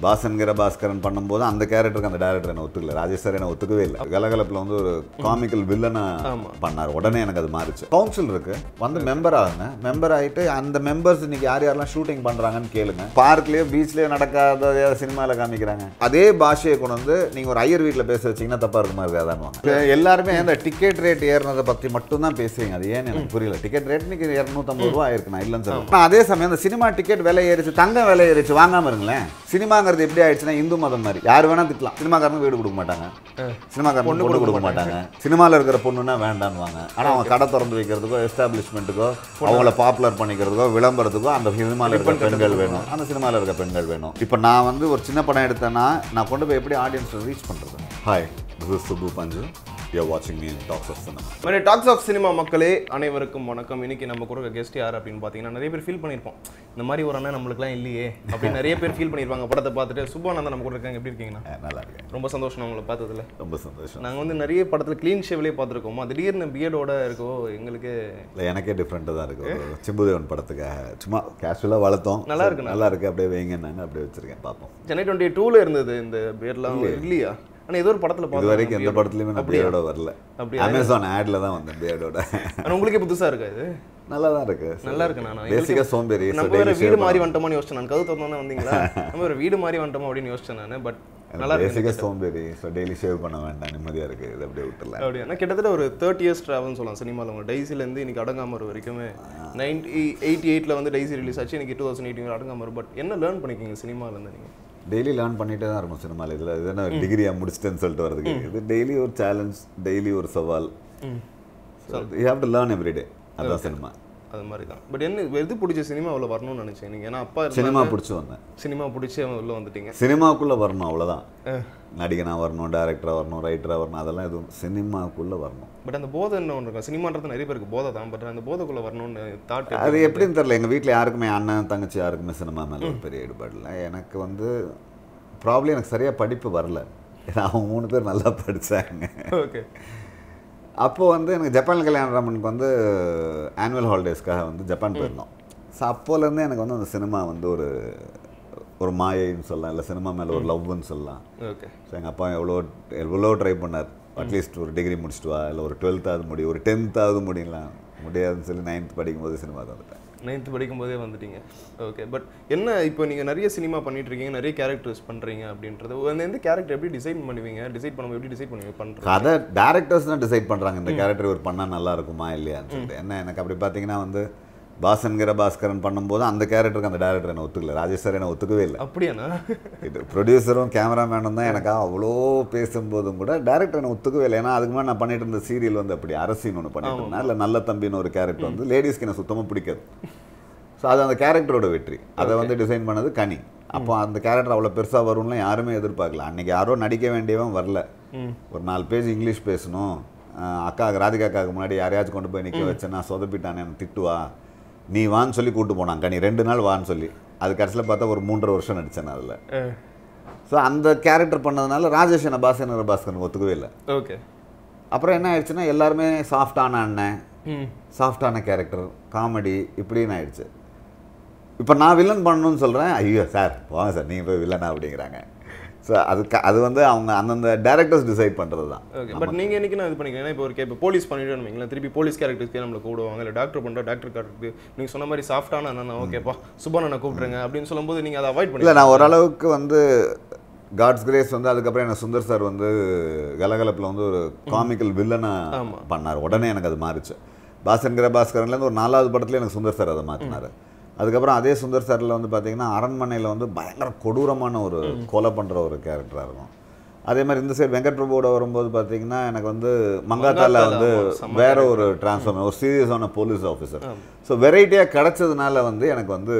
பாசன்கிற பாஸ்கரன் பண்ணும்போது அந்த கேரக்டருக்கு அந்த டேரக்டர் என்ன ஒத்துக்கல ராஜேஷ் சார் என்ன ஒத்துக்கவே இல்லை கலகலப்பில் வந்து ஒரு காமிக்கல் வில்லனா பண்ணார் உடனே எனக்கு அது மாறிச்சு கவுன்சில் இருக்கு வந்து மெம்பர் ஆகுங்க மெம்பர் ஆகிட்டு அந்த மெம்பர்ஸ் இன்னைக்கு யார் யாரெல்லாம் ஷூட்டிங் பண்றாங்கன்னு கேளுங்க பார்க்லயோ பீச்லயோ நடக்காத சினிமாவில் காமிக்கிறாங்க அதே பாஷையை கொண்டு வந்து நீங்க ஒரு ஐயர் வீட்டில் பேச வச்சீங்கன்னா தப்பா இருக்குமா இருக்காதான்னு எல்லாருமே அந்த டிக்கெட் ரேட் ஏறினதை பத்தி மட்டும் தான் பேசுவீங்க அது ஏன்னு எனக்கு புரியல டிக்கெட் ரேட் இன்னைக்கு இரநூத்தம்பது ரூபா ஆயிருக்கு நான் இல்லைன்னு சொல்லுவேன் ஆனா அதே சமயம் அந்த சினிமா டிக்கெட் விலை ஏறிச்சு தங்கம் விலை ஏறிச்சு வாங்காம இருங்களேன் சினிமாங்கிறது எப்படி ஆயிடுச்சுன்னா இந்து மதம் மாதிரி யார் வேணா திட்டலாம் சினிமாக்காரங்க வீடு கொடுக்க மாட்டாங்க சினிமாக்காரங்க பொண்ணு கொடுக்க மாட்டாங்க சினிமாவில் இருக்கிற பொண்ணுன்னா வேண்டான்னுவாங்க ஆனா அவங்க கடை திறந்து வைக்கிறதுக்கோ எஸ்டாப்ளிஷ்மெண்ட்டுக்கோ அவங்கள பாப்புலர் பண்ணிக்கிறதுக்கோ விளம்பரத்துக்கோ அந்த சினிமாவில் இருக்கிற பெண்கள் வேணும் அந்த சினிமாவில் இருக்கிற பெண்கள் வேணும் இப்போ நான் வந்து ஒரு சின்ன படம் எடுத்தேன்னா நான் கொண்டு போய் எப்படி ஆடியன்ஸ் ரீச் பண்றது hi this is Subbu Panju you வாட்சிங் மீ டாக்ஸ் ஆஃப் சினிமா மாதிரி டாக்ஸ் ஆஃப் சினிமா மக்களே அனைவருக்கும் வணக்கம் இன்னைக்கு நம்ம கூட கெஸ்ட் யார் அப்படின்னு பார்த்தீங்கன்னா நிறைய பேர் ஃபீல் பண்ணியிருப்போம் இந்த மாதிரி ஒரு அண்ணன் நம்மளுக்குலாம் இல்லையே அப்படின்னு நிறைய பேர் ஃபீல் பண்ணியிருப்பாங்க படத்தை பார்த்துட்டு சுபானந்தா நம்ம கூட இருக்காங்க எப்படி இருக்கீங்கண்ணா நல்லா இருக்கேன் ரொம்ப சந்தோஷம் உங்களை பார்த்ததுல ரொம்ப சந்தோஷம் நாங்கள் வந்து நிறைய படத்தில் க்ளீன் ஷேவ்லேயே பார்த்துருக்கோம் திடீர்னு பியர்டோட இருக்கோ எங்களுக்கு இல்லை எனக்கே டிஃப்ரெண்ட்டாக தான் இருக்கு ஒரு சிம்புதேவன் படத்துக்காக சும்மா கேஷுவலாக வளர்த்தோம் நல்லா இருக்கு, நல்லா இருக்கு அப்படியே வைங்கன்னாங்க அப்படியே வச்சிருக்கேன் பார்ப்போம் சென்னை டுவெண்ட்டி டூவில் இருந்தது இந்த பியர்லாம் இல்லையா ஆனால் ஏதோ ஒரு படத்தில் இது வரைக்கும் எந்த பார்த்தோம் படத்துலையுமே நான் பியர்டோட வரல அப்படியா? அமேசான் ஆட்ல தான் வந்தேன் பியர்டோட ஆனால் உங்களுக்கே புதுசாக இருக்கா இது நல்லா தான் இருக்கு நல்லா இருக்கு நான் பேசிக்காக சோம்பேறி so நம்ம daily வேற shave வீடு மாறி வந்துட்டோமான்னு யோசிச்சேன் நான் கவு தந்தோன்னே வந்தீங்களா நம்ம வேற வீடு மாறி வந்துட்டோமா அப்படின்னு யோசிச்சேன் நான் பட் நல்லா இருக்கு பேசிக்காக சோம்பேறி ஸோ டெய்லி ஷேவ் பண்ண வேண்டாம் நிம்மதியாக இருக்கு இது அப்படியே விட்டுலாம் அப்படியா நான் கிட்டத்தட்ட ஒரு தேர்ட்டி இயர்ஸ் ட்ராவல்னு சொல்லலாம் சினிமாவில் உங்க டெய்ஸிலேருந்து இன்னைக்கு அடங்காமர் வரைக்குமே நைன்டி எயிட்டி எயிட்டில் வந்து டெய்ஸி ரிலீஸ் ஆச்சு இன்னைக்கு டூ தௌசண்ட் எயிட்டின் அடங்காமர் பட் என்ன லேர்ன் பண்ணிக்கிங்க சினிமாவிலேருந்து நீங்கள் டெய்லி லேர்ன் பண்ணிட்டே தான் இருக்கும் சினிமாவில் இதில் இது என்ன டிகிரியாக முடிச்சிட்டேன்னு சொல்லிட்டு வரதுக்கு இது டெய்லி ஒரு சேலஞ்ச் டெய்லி ஒரு சவால் you have to learn every day அதான் சினிமா அது மாதிரி தான் பட் என்ன எது பிடிச்ச சினிமாவில் வரணும்னு நினைச்சேன் நீங்கள் ஏன்னா அப்பா சினிமா பிடிச்சி வந்தேன் சினிமா பிடிச்சி அவன் உள்ள வந்துட்டீங்க சினிமாக்குள்ளே வரணும் அவ்வளோதான் நடிகனாக வரணும் டேரக்டராக வரணும் ரைட்டராக வரணும் அதெல்லாம் எதுவும் சினிமாக்குள்ளே வரணும் பட் அந்த போதை என்ன ஒன்று இருக்கும் சினிமான்றது நிறைய பேருக்கு போதை தான் பட் அந்த போதைக்குள்ளே வரணும்னு தாட் அது எப்படின்னு தெரியல எங்கள் வீட்டில் யாருக்குமே அண்ணன் தங்கச்சி யாருக்குமே சினிமா மேலே ஒரு பெரிய ஈடுபாடு இல்லை எனக்கு வந்து ப்ராப்ளம் எனக்கு சரியாக படிப்பு வரல ஏன்னா அவங்க மூணு பேர் நல்லா படித்தாங்க ஓகே அப்போ வந்து எனக்கு ஜப்பான் கல்யாணராமனுக்கு வந்து ஆனுவல் ஹாலிடேஸ்க்காக வந்து ஜப்பான் போயிருந்தோம் ஸோ அப்போலேருந்து எனக்கு வந்து அந்த சினிமா வந்து ஒரு ஒரு மாயைன்னு சொல்லலாம் இல்லை சினிமா மேலே ஒரு லவ்னு சொல்லலாம் ஓகே ஸோ எங்கள் அப்பா எவ்வளோ எவ்வளோ ட்ரை பண்ணார் அட்லீஸ்ட் ஒரு டிகிரி முடிச்சுட்டு வா இல்லை ஒரு டுவெல்த்தாவது முடி ஒரு டென்த்தாவது முடியலாம் முடியாதுன்னு சொல்லி நைன்த் படிக்கும்போது சினிமா வந்துட்டேன் நைன்த் படிக்கும் போதே வந்துட்டீங்க ஓகே பட் என்ன இப்போ நீங்கள் நிறைய சினிமா பண்ணிட்டு இருக்கீங்க நிறைய கேரக்டர்ஸ் பண்ணுறீங்க அப்படின்றது அந்த எந்த கேரக்டர் எப்படி டிசைன் பண்ணுவீங்க டிசைட் பண்ணும்போது எப்படி டிசைட் பண்ணுவீங்க பண்ணுறது கதை டேரக்டர்ஸ் தான் டிசைட் பண்ணுறாங்க இந்த கேரக்டர் இவர் பண்ணால் நல்லா இருக்குமா இல்லையான்னு சொல்லிட்டு என்ன எனக்கு அப்படி பார்த்தீங்கன்னா வந்து பாசன்கிற பாஸ்கரன் பண்ணும்போது அந்த கேரக்டருக்கு அந்த டேரக்டர் என்ன ஒத்துக்கல ராஜேஷ் சார் என்ன ஒத்துக்கவே இல்லை அப்படியாண்ணா இது ப்ரொடியூசரும் கேமராமேனும் தான் எனக்கா அவ்வளோ பேசும்போதும் கூட டேரக்டர் என்ன ஒத்துக்கவே இல்லை ஏன்னா அதுக்கு முன்னாடி நான் பண்ணிட்டு இருந்த சீரியல் வந்து அப்படி அரசின்னு ஒன்று பண்ணிட்டு இருந்தேன் இல்லை நல்ல தம்பின்னு ஒரு கேரக்டர் வந்து லேடிஸ்க்கு எனக்கு சுத்தமாக பிடிக்காது ஸோ அது அந்த கேரக்டரோட வெற்றி அதை வந்து டிசைன் பண்ணது கனி அப்போ அந்த கேரக்டர் அவ்வளோ பெருசாக வரும்லாம் யாருமே எதிர்பார்க்கல அன்னைக்கு யாரோ நடிக்க வேண்டியவன் வரல ஒரு நாலு பேஜ் இங்கிலீஷ் பேசணும் அஹ் அக்கா ராதிகா அக்காவுக்கு முன்னாடி யாரையாச்சும் கொண்டு போய் நிற்க வச்சேன்னா சொதப்பிட்டானே எனக்கு திட்டுவா நீ வான்னு சொல்லி கூப்பிட்டு போனான் கனி ரெண்டு நாள் வான்னு சொல்லி அது கடைசியில் பார்த்தா ஒரு மூன்றரை வருஷம் நடித்தேன் அதில் ஸோ அந்த கேரக்டர் பண்ணதுனால ராஜேஷ் என்ன பாஸ்கர் பாஸ்கர் ஒத்துக்கவே இல்லை ஓகே அப்புறம் என்ன ஆயிடுச்சுன்னா எல்லாருமே சாஃப்டான அண்ணன் ம் சாஃப்டான கேரக்டர் காமெடி இப்படின்னு ஆயிடுச்சு இப்போ நான் வில்லன் பண்ணணும்னு சொல்கிறேன் ஐயோ சார் போங்க சார் நீங்கள் போய் வில்லனா அப்படிங்கிறாங்க ஸோ அது க- அது வந்து அவங்க அந்தந்த டேரக்டர்ஸ் டிசைட் பண்ணுறது தான் ஓகே பட் நீங்கள் என்னைக்கு நான் இது பண்ணிக்கிறேன் இப்போ ஒரு இப்போ போலீஸ் பண்ணிட்டு வைங்களேன் திருப்பி போலீஸ் கேரக்டர்ஸ்க்கே நம்மளை கூடுவாங்க இல்லை டாக்டர் பண்ணுற டாக்டர் கேரக்டருக்கு நீங்கள் சொன்ன மாதிரி சாஃப்டான அண்ணா ஓகேப்பா சுபண்ணனை கூப்பிட்ருங்க அப்படின்னு சொல்லும்போது நீங்கள் அதை அவாய்ட் இல்லை பண்ணி நான் ஓரளவுக்கு வந்து காட்ஸ் கிரேஸ் வந்து அதுக்கப்புறம் எனக்கு சுந்தர் சார் வந்து கலகலப்பில் வந்து ஒரு காமிக்கல் வில்லனா ஆமா. பண்ணார் உடனே எனக்கு அது மாறிச்சு பாசன்கிற பாஸ்கரன்லேருந்து ஒரு நாலாவது படத்துல எனக்கு சுந்தர் சார் அதை மாற்றினார் அதுக்கப்புறம் அதே சுந்தர் சாரில் வந்து பார்த்தீங்கன்னா அரண்மனையில் வந்து பயங்கர கொடூரமான ஒரு கொலை பண்ணுற ஒரு கேரக்டராக இருக்கும் அதே மாதிரி இந்த சைடு வெங்கட் பிரபுவோட வரும்போது பார்த்தீங்கன்னா எனக்கு வந்து மங்காத்தால மங்காத்தால, வந்து ஆமா, செம்ம வேற ஒரு டிரான்ஸ்ஃபார்ம் ஒரு சீரியஸான போலீஸ் ஆஃபீஸர் ஸோ வெரைட்டியாக கிடைச்சதுனால வந்து எனக்கு வந்து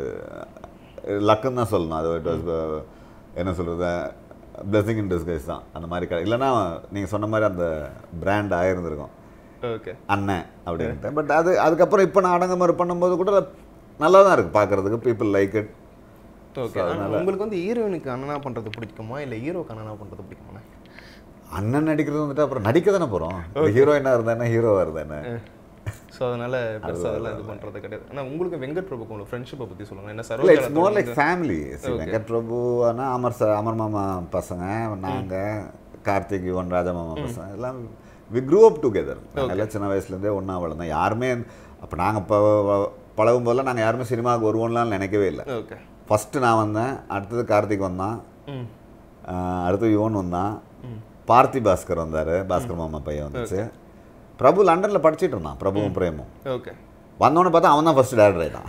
லக்குன்னு தான் சொல்லணும் அது it was, uh, என்ன சொல்கிறது blessing in disguise தான் அந்த மாதிரி கிடை இல்லைன்னா நீங்கள் சொன்ன மாதிரி அந்த பிராண்ட் ஆயிருந்திருக்கும் ஓகே அண்ணன் அப்படின்ட்டு பட் அது அதுக்கப்புறம் இப்போ நான் அடங்க மாதிரி பண்ணும்போது கூட நல்லா தான் இருக்குது பார்க்குறதுக்கு பீப்புள் லைக் இட் ஓகே உங்களுக்கு வந்து ஹீரோயினுக்கு அண்ணனா பண்ணுறது பிடிக்குமா இல்லை ஹீரோக்கு அண்ணனா பண்ணுறது பிடிக்குமா அண்ணன் நடிக்கிறது வந்துட்டு அப்புறம் நடிக்க தானே போகிறோம் ஹீரோயினாக இருந்தானே ஹீரோவாக இருந்தானே ஸோ அதனால பெருசா அதெல்லாம் இது பண்றது கிடையாது ஆனா உங்களுக்கு வெங்கட் பிரபுக்கு உங்க ஃப்ரெண்ட்ஷிப்பை பத்தி சொல்லுங்க என்ன இல்லை Saroja it's more like family Venkat பிரபுனா அமர் சார் அமர் மாமா பசங்க நாங்கள் கார்த்திக் யுவன் ராஜா மாமா பசங்க எல்லாம் வி க்ரூ அப் டுகெதர் நாங்கள் எல்லாம் சின்ன வயசுலேருந்தே ஒன்றா வளர்ந்தோம் யாருமே அப்போ நாங்கள் இப்போ பழகும் போதெல்லாம் நாங்கள் யாருமே சினிமாவுக்கு வருவோம்லாம் நினைக்கவே இல்லை ஓகே ஃபஸ்ட்டு நான் வந்தேன் அடுத்தது கார்த்திக் வந்தான் ம் ஆஹ் அடுத்து யுவன் வந்தான் பார்த்தி பாஸ்கர் வந்தார் பாஸ்கர் மாமா பையன் வந்துச்சு பிரபு லண்டனில் படிச்சிட்டு இருந்தான் பிரபுவும் பிரேமும் ஓகே வந்தோடனே பார்த்தா அவன் தான் ஃபஸ்ட்டு டேரக்டர் ஆகிட்டான்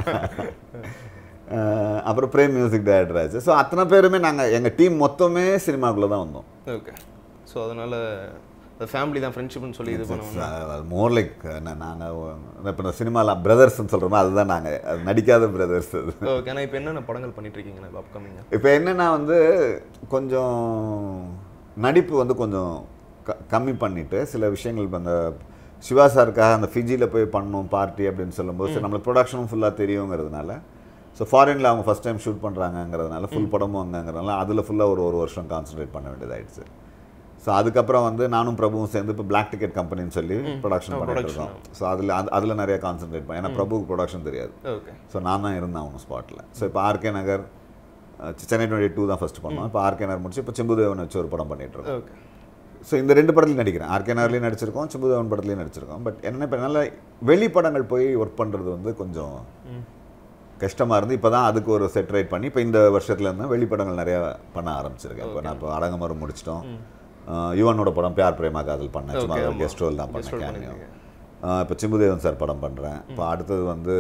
அஹ் அப்புறம் பிரேம் மியூசிக் டைரக்டர் ஆச்சு ஸோ அத்தனை பேருமே நாங்கள் எங்கள் டீம் மொத்தமே சினிமாக்குள்ளே தான் வந்தோம் ஓகே ஸோ அதனால ஃபேமிலி தான் ஃப்ரெண்ட்ஷிப்னு சொல்லி இது பண்ணுவாங்க மோர் லைக் நாங்கள் இப்போ இந்த சினிமாவில் பிரதர்ஸ்ன்னு சொல்கிறோமோ அதுதான் நாங்கள் அது நடிக்காத பிரதர்ஸ் அது ஓகே ஆனால் இப்போ என்னென்ன படங்கள் பண்ணிட்டு இருக்கீங்க இப்போ அப்கமிங்க இப்போ என்னன்னா வந்து கொஞ்சம் நடிப்பு வந்து கொஞ்சம் க கம்மி பண்ணிட்டு சில விஷயங்கள் இப்போ அந்த சிவா சாருக்காக அந்த ஃபிஜியில் போய் பண்ணணும் பார்ட்டி அப்படின்னு சொல்லும்போது சரி நம்மளுக்கு ப்ரொடக்ஷனும் ஃபுல்லாக தெரியுங்கிறதுனால ஸோ ஃபாரினில் அவங்க ஃபஸ்ட் டைம் ஷூட் பண்ணுறாங்கங்கிறதுனால ஃபுல் படமும் அங்கங்கிறதுனால அதில் ஃபுல்லாக ஒரு ஒரு வருஷம் கான்சன்ட்ரேட் பண்ண வேண்டியதாயிடுச்சு ஸோ அதுக்கப்புறம் வந்து நானும் பிரபுவும் சேர்ந்து இப்போ பிளாக் டிக்கெட் கம்பெனின்னு சொல்லி ப்ரொடக்ஷன் பண்ணிட்டு இருக்கோம் ஸோ அதில் அதில் நிறைய கான்சன்ட்ரேட் பண்ணேன் ஏன்னா பிரபுவுக்கு ப்ரொடக்ஷன் தெரியாது ஓகே ஸோ நான் தான் இருந்தேன் அவங்க ஸ்பாட்டில் ஸோ இப்போ ஆர்கே நகர் அஹ், சென்னை டுவெண்ட்டி டூ தான் ஃபஸ்ட் பண்ணோம் இப்போ ஆர்கே நகர் முடிச்சு இப்போ சிம்புதேவன் வச்சு ஒரு படம் பண்ணிட்டு இருக்கோம் ஓகே ஸோ இந்த ரெண்டு படத்துலையும் நடிக்கிறேன் ஆர்கே நகர்லேயும் நடிச்சிருக்கோம் சிம்புதேவன் படத்துலையும் நடிச்சிருக்கோம் பட் என்ன இப்போ நல்ல வெளி படங்கள் போய் ஒர்க் பண்ணுறது வந்து கொஞ்சம் கஷ்டமாக இருந்து இப்போ தான் அதுக்கு ஒரு செட் ரைட் பண்ணி இப்போ இந்த வருஷத்துல இருந்து வெளி படங்கள் நிறையா பண்ண ஆரம்பிச்சிருக்கேன் இப்போ நான் இப்போ அடங்கமரம் முடிச்சிட்டோம் அஹ், யுவனோட படம் பியார் பிரேமா காதல் பண்ணேன் சும்மா கெஸ்ட் ரோல் தான் பண்ணேன் கேமியோ இப்போ சிம்புதேவன் சார் படம் பண்ணுறேன் இப்போ அடுத்தது வந்து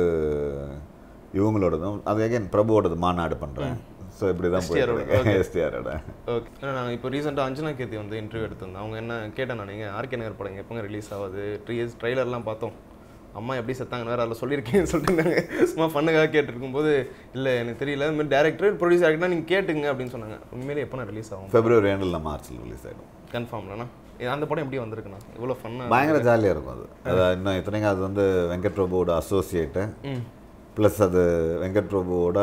இவங்களோடதும் அது அகைன் பிரபுவோடது மாநாடு பண்ணுறேன் ஸோ இப்படி தான் போயிட்டு எஸ்டிஆரோட ஓகே ஏன்னா நான் இப்போ ரீசெண்டாக அஞ்சனா கீர்த்தி வந்து இன்டர்வியூ எடுத்திருந்தேன் அவங்க என்ன கேட்டேன் நான் நீங்கள் ஆர்கே நகர் படம் எப்போங்க ரிலீஸ் ஆகுது த்ரீ இயர்ஸ் ட்ரைலர்லாம் பார்த்தோம் அம்மா எப்படி செத்தாங்கன்னு வேறு அதில் சொல்லியிருக்கேன்னு சொல்லிட்டு நாங்கள் சும்மா பண்ணுக்காக கேட்டுருக்கும்போது இல்லை எனக்கு தெரியல இந்த மாதிரி டேரக்டர் ப்ரொடியூசர் ஆகிட்டா நீங்கள் கேட்டுங்க அப்படின்னு சொன்னாங்க உண்மையிலே எப்போ ரிலீஸ் ஆகும் ஃபெப்ரவரி ரெண்டில் மார்ச்சில் ரிலீஸ் ஆகிடும் கன்ஃபார்ம்லண்ணா அந்த படம் எப்படி வந்திருக்குண்ணா இவ்வளோ ஃபன்னாக பயங்கர ஜாலியாக இருக்கும் அது அது இன்னும் இத்தனைக்கும் அது வந்து வெங்கட் பிரபுவோட அசோசியேட்டு ப்ளஸ் அது வெங்கட் பிரபுவோட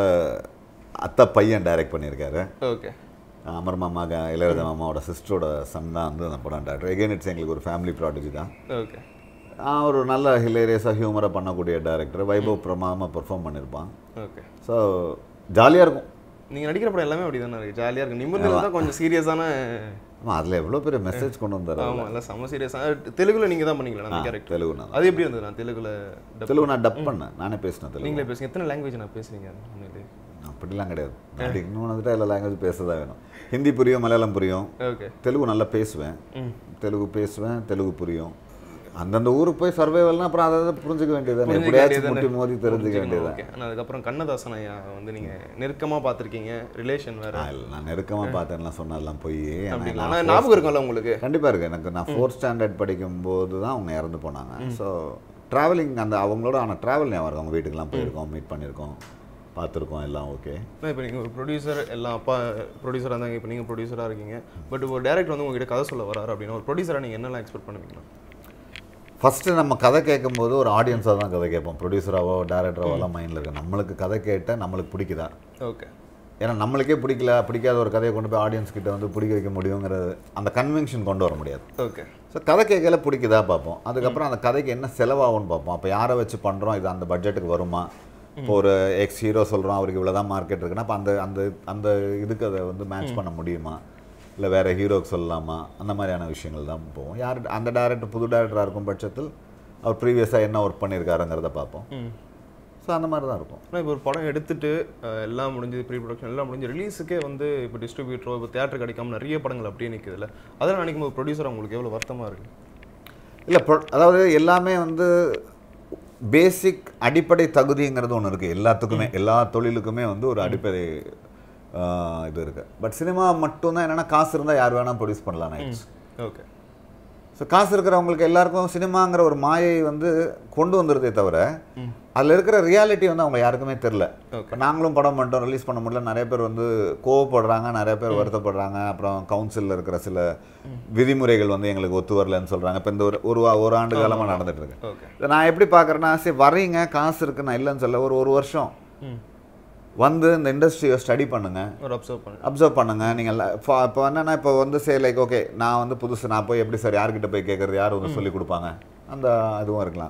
அத்தை பையன் டைரக்ட் பண்ணியிருக்காரு ஓகே அமர் மாமா க- இளையராஜா மாமாவோட சிஸ்டரோட சன் தான் வந்து அந்த படம் டேரக்டர் எகைன் இட்ஸ் எங்களுக்கு ஒரு ஃபேமிலி ப்ராடக்ட் தான் ஓகே ஆஹ் ஒரு நல்ல ஹிலேரியஸாக ஹியூமராக பண்ணக்கூடிய டேரக்டர் வைபவ் பிரமாதமாக பெர்ஃபார்ம் பண்ணியிருப்பான் ஓகே ஸோ ஜாலியாக இருக்கும் நீங்கள் நடிக்கிற படம் எல்லாமே அப்படி தானே இருக்குது ஜாலியாக இருக்குது நிமிர்ந்து தான் கொஞ்சம் சீரியஸான ஆமாம் அதில் எவ்வளோ பெரிய மெசேஜ் கொண்டு வந்தார் ஆமாம் எல்லாம் செம்ம சீரியஸாக தெலுங்குல நீங்கள் தான் பண்ணீங்களா அந்த கேரக்டர் தெலுங்கு நான் அது எப்படி இருந்தது நான் தெலுங்குல dub- தெலுங்கு நான் டப் பண்ணேன் நானே பேசினேன் தெலுங்கு நீங்களே பேசுங்க எத்தனை லாங்குவேஜ் நான் பேசுறீங்க உண்மையிலே அப்படிலாம் கிடையாது அப்படி இன்னும் வந்துட்டு எல்லா லாங்குவேஜ் பேசதான் வேணும் ஹிந்தி புரியும் மலையாளம் புரியும் ஓகே தெலுங்கு நல்லா பேசுவேன் ம் தெலுங்கு பேசுவேன் தெலுங்கு புரியும் அந்தந்த ஊருக்கு போய் சர்வைவல்னா அப்புறம் அதை அதை புரிஞ்சுக்க வேண்டியது புரிஞ்சுக்க எப்படியாச்சும் வேண்டியதுதானே. முட்டி மோதி தெரிஞ்சுக்க வேண்டியது ஓகே ஆனால் அதுக்கப்புறம் கண்ணதாசன் ஐயா வந்து நீங்கள் நெருக்கமாக பார்த்துருக்கீங்க ரிலேஷன் வேற நான் நெருக்கமாக பார்த்தேன்லாம் சொன்னதெல்லாம் போய் அப்படிங்களா ஆனால் ஞாபகம் இருக்கும்ல உங்களுக்கு கண்டிப்பாக இருக்குது எனக்கு நான் ஃபோர்த் ஸ்டாண்டர்ட் படிக்கும்போது தான் அவங்க இறந்து போனாங்க ஸோ ட்ராவலிங் அந்த அவங்களோட ஆனால் ட்ராவல் ஞாபகம் இருக்கு அவங்க வீட்டுக்கெல்லாம் போயிருக்கோம் மீட் பண்ணியிருக்கோம் பார்த்துருக்கோம் எல்லாம் ஓகே இப்போ நீங்கள் ஒரு ப்ரொடியூசர் எல்லாம் அப்பா ப்ரொடியூசராக இருந்தாங்க இப்போ நீங்கள் ப்ரொடியூசராக இருக்கீங்க பட் ஒரு டேரக்டர் வந்து உங்ககிட்ட கதை சொல்ல வராரு அப்படின்னா ஒரு ப்ரொடியூசராக நீங்கள் என்னெல்லாம் எக்ஸ்பெக்ட் பண்ணுவீங்களா ஃபஸ்ட்டு நம்ம கதை கேட்கும்போது ஒரு ஆடியன்ஸாக தான் கதை கேட்போம் ப்ரொடியூசராவோ டேரக்டராவோ எல்லாம் மைண்டில் இருக்கு நம்மளுக்கு கதை கேட்ட நம்மளுக்கு பிடிக்குதா ஓகே ஏன்னா நம்மளுக்கே பிடிக்கல பிடிக்காத ஒரு கதையை கொண்டு போய் ஆடியன்ஸ் கிட்ட வந்து பிடிக்க வைக்க முடியுங்கிறது அந்த கன்வென்ஷன் கொண்டு வர முடியாது ஓகே ஸோ கதை கேட்கல பிடிக்குதா பார்ப்போம் அதுக்கப்புறம் அந்த கதைக்கு என்ன செலவாகும்னு பார்ப்போம் அப்போ யாரை வச்சு பண்ணுறோம் இது அந்த பட்ஜெட்டுக்கு வருமா இப்போ ஒரு எக்ஸ் ஹீரோ சொல்கிறோம் அவருக்கு இவ்வளோ தான் மார்க்கெட் இருக்குன்னா அப்போ அந்த அந்த அந்த இதுக்கு அதை வந்து மேட்ச் பண்ண முடியுமா இல்லை வேறு ஹீரோக்கு சொல்லலாமா அந்த மாதிரியான விஷயங்கள் தான் போவோம் யார் அந்த டேரக்டர் புது டேரக்டராக இருக்கும் பட்சத்தில் அவர் ப்ரீவியஸாக என்ன ஒர்க் பண்ணியிருக்காருங்கிறத பார்ப்போம் ம் ஸோ அந்த மாதிரி தான் இருக்கும் ஆனால் இப்போ ஒரு படம் எடுத்துட்டு அஹ், எல்லாம் முடிஞ்சு ப்ரீ ப்ரொடக்ஷன் எல்லாம் முடிஞ்சு ரிலீஸுக்கே வந்து இப்போ டிஸ்ட்ரிபியூட்டரோ இப்போ தேட்டர் கிடைக்காம நிறைய படங்கள் அப்படியே நிற்குதுல்ல அதெல்லாம் நினைக்கும் போது ப்ரொடியூசர் உங்களுக்கு எவ்வளோ வருத்தமாக இருக்குது இல்லை ப்ரொ அதாவது எல்லாமே வந்து பேசிக் அடிப்படை தகுதிங்கிறது ஒன்று இருக்குது எல்லாத்துக்குமே எல்லா தொழிலுக்குமே வந்து ஒரு அடிப்படை ஆஹ், இது இருக்குது பட் சினிமா மட்டும்தான் என்னென்னா காசு இருந்தால் யார் வேணால் ப்ரொடியூஸ் பண்ணலாம் ஆயிடுச்சு ஓகே ஸோ காசு இருக்கிறவங்களுக்கு எல்லாருக்கும் சினிமாங்கிற ஒரு மாயை வந்து கொண்டு வந்துருதே தவிர அதில் இருக்கிற ரியாலிட்டி வந்து அவங்க யாருக்குமே தெரில Okay. இப்போ நாங்களும் படம் பண்ணிட்டோம் ரிலீஸ் பண்ண முடியல நிறைய பேர் வந்து கோவப்படுறாங்க நிறைய பேர் வருத்தப்படுறாங்க அப்புறம் கவுன்சிலில் இருக்கிற சில விதிமுறைகள் வந்து எங்களுக்கு ஒத்து வரலன்னு சொல்கிறாங்க இப்போ இந்த ஒரு ஒரு வா- ஒரு ஆண்டு காலமாக நடந்துட்டு இருக்கு ஓகே இதை நான் எப்படி பார்க்குறேன்னா சரி வரீங்க காசு இருக்கு நான் இல்லைன்னு சொல்ல ஒரு ஒரு வருஷம் ம் வந்து இந்த இண்டஸ்ட்ரியை ஸ்டடி பண்ணுங்க ஒரு அப்சர்வ் பண்ணு அப்சர்வ் பண்ணுங்க நீங்கள் இப்போ என்னன்னா இப்போ வந்து சே லைக் ஓகே நான் வந்து புதுசு நான் போய் எப்படி சார் யார்கிட்ட போய் கேட்குறது யார் வந்து சொல்லி கொடுப்பாங்க அந்த இதுவும் இருக்கலாம்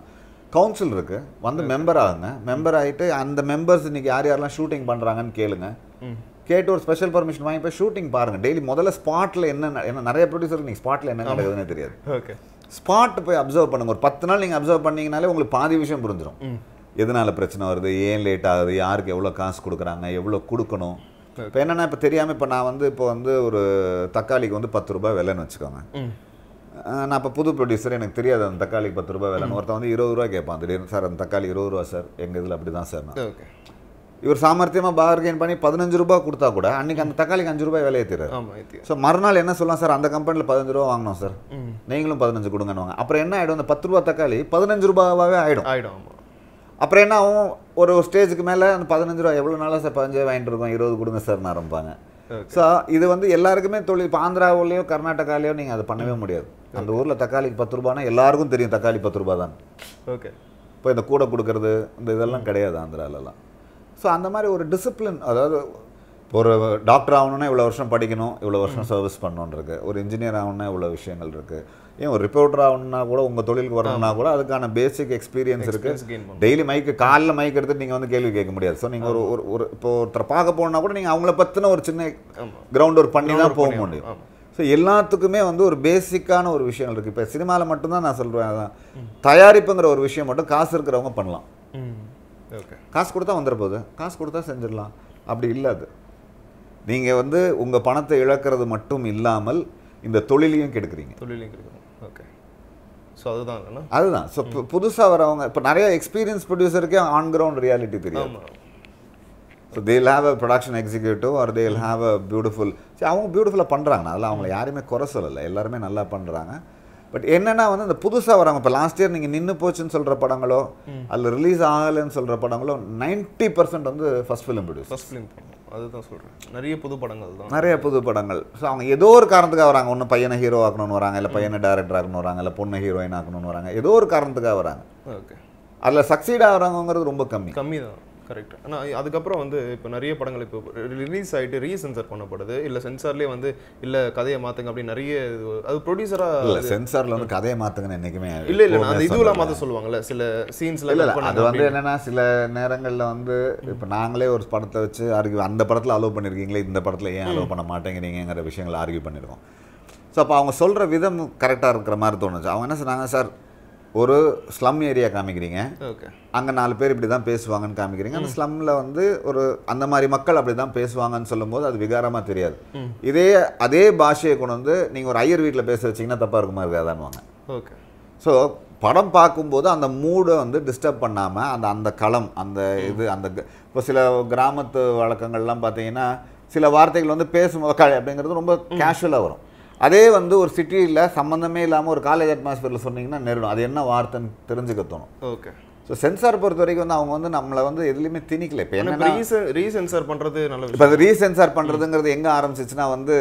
கவுன்சில் இருக்கு வந்து மெம்பர் ஆகுங்க மெம்பர் ஆகிட்டு அந்த மெம்பர்ஸ் இன்னைக்கு யார் யாரெல்லாம் ஷூட்டிங் பண்ணுறாங்கன்னு கேளுங்க ம் கேட்டு ஒரு ஸ்பெஷல் பர்மிஷன் வாங்கி போய் ஷூட்டிங் பாருங்க டெய்லி முதல்ல ஸ்பாட்டில் என்ன ந- என்ன நிறைய ப்ரொடியூசருக்கு நீங்கள் ஸ்பாட்டில் என்ன நடக்குதுன்னே தெரியாது ஓகே ஸ்பாட் போய் அப்சர்வ் பண்ணுங்க ஒரு பத்து நாள் நீங்கள் அப்சர்வ் பண்ணீங்கனாலே உங்களுக்கு பாதி விஷயம் புரிஞ்சிடும் ம் எதனால பிரச்சனை வருது ஏன் லேட் ஆகுது யாருக்கு எவ்வளோ காசு கொடுக்குறாங்க எவ்வளோ கொடுக்கணும் இப்போ என்னன்னா இப்போ தெரியாமல் இப்போ நான் வந்து இப்போ வந்து ஒரு தக்காளிக்கு வந்து பத்து ரூபாய் விலைன்னு வச்சுக்கோங்க ம் அஹ் நான் இப்போ புது ப்ரொடியூசர் எனக்கு தெரியாது அந்த தக்காளிக்கு பத்து ரூபாய் விலைன்னு ஒருத்தன் வந்து இருபது ரூபா கேட்பான் திடீர்னு சார் அந்த தக்காளி இருபது ரூபா சார் எங்கள் இதில் அப்படி தான் சார் நான் ஓகே இவர் சாமர்த்தியமாக பார்கெயின் பண்ணி பதினஞ்சு ரூபாய் கொடுத்தா கூட அன்னைக்கு அந்த தக்காளிக்கு அஞ்சு ரூபாய் விலையை தராரு ஆமாம் ஏற்றி ஸோ மறுநாள் என்ன சொல்லலாம் சார் அந்த கம்பெனியில் பதினஞ்சு ரூபா வாங்கினோம் சார் ம் நீங்களும் பதினஞ்சு கொடுங்கன்னு அப்புறம் என்ன ஆகிடும் அந்த பத்து ரூபா தக்காளி பதினஞ்சு ரூபாவே ஆகிடும் ஆயிடும் ஆமாம் அப்புறம் என்ன ஆகும் ஒரு ஸ்டேஜுக்கு மேலே அந்த பதினஞ்சு ரூபா எவ்வளோ நாளாக சார் பதினஞ்சு வாங்கிட்டு இருக்கோம் இருபது கொடுங்க சார்னு ஆரம்பிப்பாங்க ஓகே ஸோ இது வந்து எல்லாருக்குமே தொழில் இப்போ ஆந்திராவிலையோ கர்நாடகாலையோ நீங்கள் அதை பண்ணவே முடியாது அந்த ஊரில் தக்காளிக்கு பத்து ரூபானா எல்லாருக்கும் தெரியும் தக்காளி பத்து ரூபா தான் ஓகே இப்போ இந்த கூடை கொடுக்கறது இந்த இதெல்லாம் கிடையாது ஆந்திராலலாம் ஸோ அந்த மாதிரி ஒரு டிசிப்ளின் அதாவது ஒரு டாக்டர் ஆகணும்னா இவ்வளோ வருஷம் படிக்கணும் இவ்வளோ வருஷம் சர்வீஸ் பண்ணணுன்னு இருக்கு ஒரு இன்ஜினியர் ஆகணும்னா இவ்வளோ விஷயங்கள் இருக்குது ஏன் ஒரு ரிப்போர்ட்டர் ஆகணும்னா கூட உங்கள் தொழிலுக்கு வரணும்னா கூட அதுக்கான பேசிக் எக்ஸ்பீரியன்ஸ் இருக்குது எக்ஸ்பீரியன்ஸ் கெயின் பண்ணும் டெய்லி மைக்கு காலில் மைக் எடுத்துட்டு நீங்கள் வந்து கேள்வி கேட்க முடியாது ஸோ நீங்கள் ஒரு ஒரு ஒரு இப்போ ஒருத்தர் பார்க்க போனா கூட நீங்கள் அவங்கள பற்றின ஒரு சின்ன ஆமாம் கிரவுண்ட் ஒர்க் பண்ணி தான் போக முடியும் ஆமாம் ஸோ எல்லாத்துக்குமே வந்து ஒரு பேசிக்கான ஒரு விஷயங்கள் இருக்குது இப்போ சினிமாவில் மட்டும்தான் நான் சொல்கிறேன் அதான் தயாரிப்புங்கிற ஒரு விஷயம் மட்டும் காசு இருக்கிறவங்க பண்ணலாம் ம் ஓகே காசு கொடுத்தா வந்துட போகுது காசு கொடுத்தா செஞ்சிடலாம் அப்படி இல்லை அது நீங்கள் வந்து உங்கள் பணத்தை இழக்கிறது மட்டும் இல்லாமல் இந்த தொழிலையும் கெடுக்குறீங்க தொழிலையும் கிடைக்கும் ஓகே ஸோ அதுதான் இல்லைன்னா அதுதான் ஸோ புதுசாக வரவங்க இப்போ நிறைய எக்ஸ்பீரியன்ஸ் ப்ரொடியூசருக்கே ஆன் கிரவுண்ட் ரியாலிட்டி தெரியும் ஆமாம் so they have a production executive are they have a beautiful சரி அவங்க பியூட்டிஃபுல்லாக பண்ணுறாங்க அதில் அவங்கள யாருமே குறை சொல்லலை எல்லாருமே நல்லா பண்ணுறாங்க பட் என்னென்னா வந்து இந்த புதுசாக வராங்க இப்போ லாஸ்ட் இயர் நீங்கள் நின்று போச்சுன்னு சொல்கிற படங்களோ அதில் ரிலீஸ் ஆகலைன்னு சொல்கிற படங்களோ 90% பர்சன்ட் வந்து first film produce first film பண்ணோம் அதுதான் சொல்கிறேன் நிறைய புது படங்கள் தான் நிறைய புது படங்கள் ஸோ அவங்க ஏதோ ஒரு காரணத்துக்காக வராங்க ஒன்று பையனை ஹீரோ ஆக்கணும்னு வராங்க இல்லை பையனை டேரக்டர் ஆக்கணும்னு வராங்க இல்லை பொண்ணை ஹீரோயின் ஆக்கணும்னு வராங்க ஏதோ ஒரு காரணத்துக்காக வராங்க ஓகே அதில் சக்சீட் ஆகிறாங்கிறது ரொம்ப கம்மி கம்மி தான் கரெக்ட் ஆனால் அதுக்கப்புறம் வந்து இப்போ நிறைய படங்கள் இப்போ ரிலீஸ் ஆகிட்டு ரீசென்சர் பண்ணப்படுது இல்லை சென்சார்லேயே வந்து இல்லை கதையை மாற்றுங்க அப்படி நிறைய இது- அது ப்ரொடியூசராக இல்லை சென்சாரில் வந்து கதையை மாற்றுங்கன்னு என்றைக்குமே இல்லை இல்லை அந்த எப்பவுமே இதுவெல்லாம் சொன்னதில்ல. மாற்ற சொல்லுவாங்கல்ல சில சீன்ஸில் இல்ல இல்ல அது வந்து என்னன்னா சில நேரங்கள்ல வந்து இப்போ நாங்களே ஒரு படத்தை வச்சு ஆர்கியூ அந்த படத்துல அலோவ் பண்ணிருக்கீங்களே இந்த படத்துல ஏன் அலோவ் பண்ண மாட்டேங்கிறீங்கிற விஷயங்களை ஆர்கியூ பண்ணிருக்கோம் ஸோ அப்போ அவங்க சொல்ற விதம் கரெக்டாக இருக்கிற மாதிரி தோணுச்சு அவங்க என்ன சொன்னாங்க சார் ஒரு ஸ்லம் ஏரியா காமிக்கிறீங்க ஓகே அங்கே நாலு பேர் இப்படி தான் பேசுவாங்கன்னு காமிக்கிறீங்க அந்த ஸ்லம்மில் வந்து ஒரு அந்த மாதிரி மக்கள் அப்படி தான் பேசுவாங்கன்னு சொல்லும்போது அது விகாரமாக தெரியாது ம். இதே அதே பாஷையை கொண்டு வந்து நீங்கள் ஒரு ஐயர் வீட்டில் பேச வச்சீங்கன்னா தப்பாக இருக்குமா இருக்காதான்வாங்க ஓகே ஸோ படம் பார்க்கும்போது அந்த மூடை வந்து டிஸ்டர்ப் பண்ணாமல் அந்த அந்த களம் அந்த இது அந்த க- இப்போ சில கிராமத்து வழக்கங்கள்லாம் பார்த்தீங்கன்னா சில வார்த்தைகள் வந்து பேசும்போது க- அப்படிங்கிறது ரொம்ப கேஷுவலாக வரும் அதே வந்து ஒரு சிட்டியில் சம்மந்தமே இல்லாமல் ஒரு காலேஜ் அட்மாஸ்பியரில் சொன்னீங்கன்னா நெருடும் அது என்ன வார்த்தைன்னு தெரிஞ்சுக்க தோணும் ஓகே ஸோ சென்சார் பொறுத்த வரைக்கும் வந்து அவங்க வந்து நம்மளை வந்து எதுலேயுமே திணிக்கல இப்போ இப்போ என்னன்னா ரீசென் ரீசென்சார் பண்ணுறது நல்ல இப்போ விஷயம் அது ரீசென்சார் பண்ணுறதுங்கிறது எங்கே ஆரம்பிச்சிச்சுன்னா வந்து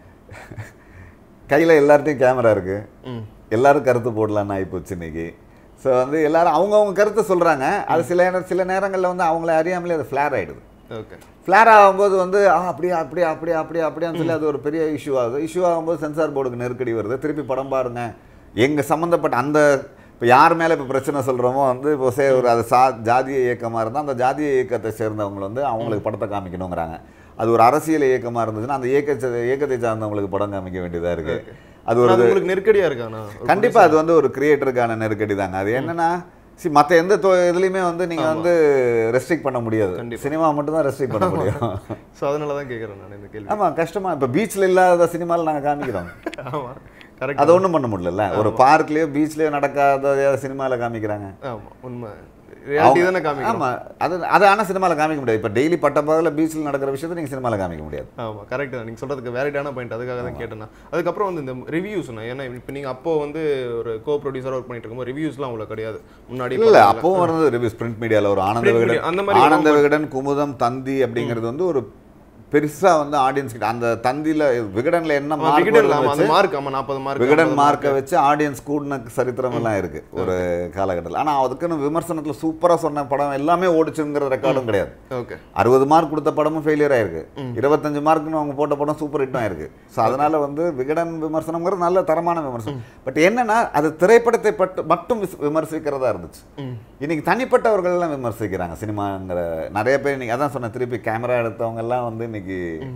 கையில் எல்லார்ட்டையும் கேமரா இருக்குது ம் எல்லாரும் கருத்து போடலான்னு ஆகிப்போச்சு இன்னைக்கு ஸோ வந்து எல்லாரும் அவங்கவுங்க கருத்தை சொல்கிறாங்க அது சில நேர- சில நேரங்களில் வந்து அவங்கள அறியாமலே அது ஃப்ளேர் ஆகிடுது ஓகே ஃப்ளேர் ஆகும்போது வந்து ஆ அப்படியா அப்படியா அப்படியா அப்படியா அப்படியான்னு சொல்லி அது ஒரு பெரிய இஷ்யூ ஆகுது இஷ்யூ ஆகும்போது சென்சார் போர்டுக்கு நெருக்கடி வருது திருப்பி படம் பாருங்க எங்கள் சம்மந்தப்பட்ட அந்த இப்போ யார் மேலே இப்போ பிரச்சனை சொல்கிறோமோ வந்து இப்போ சே ஒரு அது சா ஜாதிய இயக்கமாக இருந்தால் அந்த ஜாதிய இயக்கத்தை சேர்ந்தவங்க வந்து அவங்களுக்கு படத்தை காமிக்கணுங்கிறாங்க அது ஒரு அரசியல் இயக்கமாக இருந்துச்சுன்னா அந்த இயக்கத்தை இயக்கத்தை சார்ந்தவங்களுக்கு படம் காமிக்க வேண்டியதாக இருக்குது அது ஒரு அது உங்களுக்கு நெருக்கடியாக இருக்காண்ணா கண்டிப்பா அது வந்து ஒரு கிரியேட்டருக்கான நெருக்கடி தாங்க அது என்னன்னா சி மற்ற எந்த தொ இதுலையுமே வந்து நீங்க வந்து ரெஸ்ட்ரிக்ட் பண்ண முடியாது கண்டிப்பா. சினிமா மட்டும் தான் ரெஸ்ட்ரிக்ட் பண்ண முடியும் ஸோ அதனால தான் கேட்குறேன் நான் இந்த கேள்வி ஆமா கஷ்டமா இப்ப பீச்ல இல்லாத சினிமாவில் நாங்க காமிக்கிறோம் ஆமாம் கரெக்ட் அது ஒண்ணும் பண்ண முடியல ஒரு பார்க்லயோ பீச்லயோ நடக்காத சினிமால காமிக்கிறாங்க ஆமாம் உண்மை ரியாலிட்டி தானே காமிக்கணும் ஆமா அது அது ஆனா சினிமால காமிக்க முடியாது இப்ப டெய்லி பட்டப்பகல பீச்ல நடக்கிற விஷயத்தை நீங்க சினிமால காமிக்க முடியாது ஆமாம் கரெக்ட் தான் நீங்கள் சொல்கிறதுக்கு வேலிடான பாயிண்ட் அதுக்காக தான் கேட்டேன் நான். அதுக்கப்புறம் வந்து இந்த ரிவ்யூஸ்ண்ணா ஏன்னா இப்போ நீங்கள் அப்போ வந்து ஒரு கோ ப்ரொடியூசராக ஒர்க் பண்ணிட்டு இருக்கும்போது ரிவ்யூஸ்லாம் அவ்வளோ கிடையாது முன்னாடி இல்ல இல்ல அப்பவும் இருந்தது ரிவ்யூஸ் பிரிண்ட் மீடியால ஒரு ஆனந்த Print media, விகடன் அந்த மாதிரி ஆனந்த விகடன் குமுதம் தந்தி அப்படிங்கிறது வந்து ஒரு பெருசா வந்து ஆடியன்ஸ் கிட்ட அந்த தந்தியில விகடன்ல என்ன mark விகடன் வருதுன்னு ஆமா அந்த வச்சு, மார்க் ஆமா நாற்பது மார்க் விகடன் மார்க்கை வச்சு ஆடியன்ஸ் கூடின சரித்திரம் எல்லாம் இருக்கு ஒரு காலகட்டத்தில் ஆனா அதுக்குன்னு விமர்சனத்துல சூப்பரா சொன்ன படம் எல்லாமே ஓடிச்சுங்கிற ரெக்கார்டும் கிடையாது ஓகே அறுபது மார்க் கொடுத்த படமும் ஃபெயிலியர் ஆயிருக்கு இருபத்தஞ்சு மார்க்னு அவங்க போட்ட படம் சூப்பர் ஹிட்டும் ஆயிருக்கு ஸோ அதனால வந்து விகடன் விமர்சனம்ங்கிறது நல்ல தரமான விமர்சனம் பட் என்னன்னா அது திரைப்படத்தை பட்டு மட்டும் விஸ்- விமர்சிக்கிறதா இருந்துச்சு இன்னைக்கு தனிப்பட்டவர்கள் எல்லாம் விமர்சிக்கிறாங்க சினிமாங்கிற நிறைய பேர் இன்னைக்கு அதான் சொன்னேன் திருப்பி கேமரா எடுத்தவங்க எல்லாம் வந்து இன்னைக்கு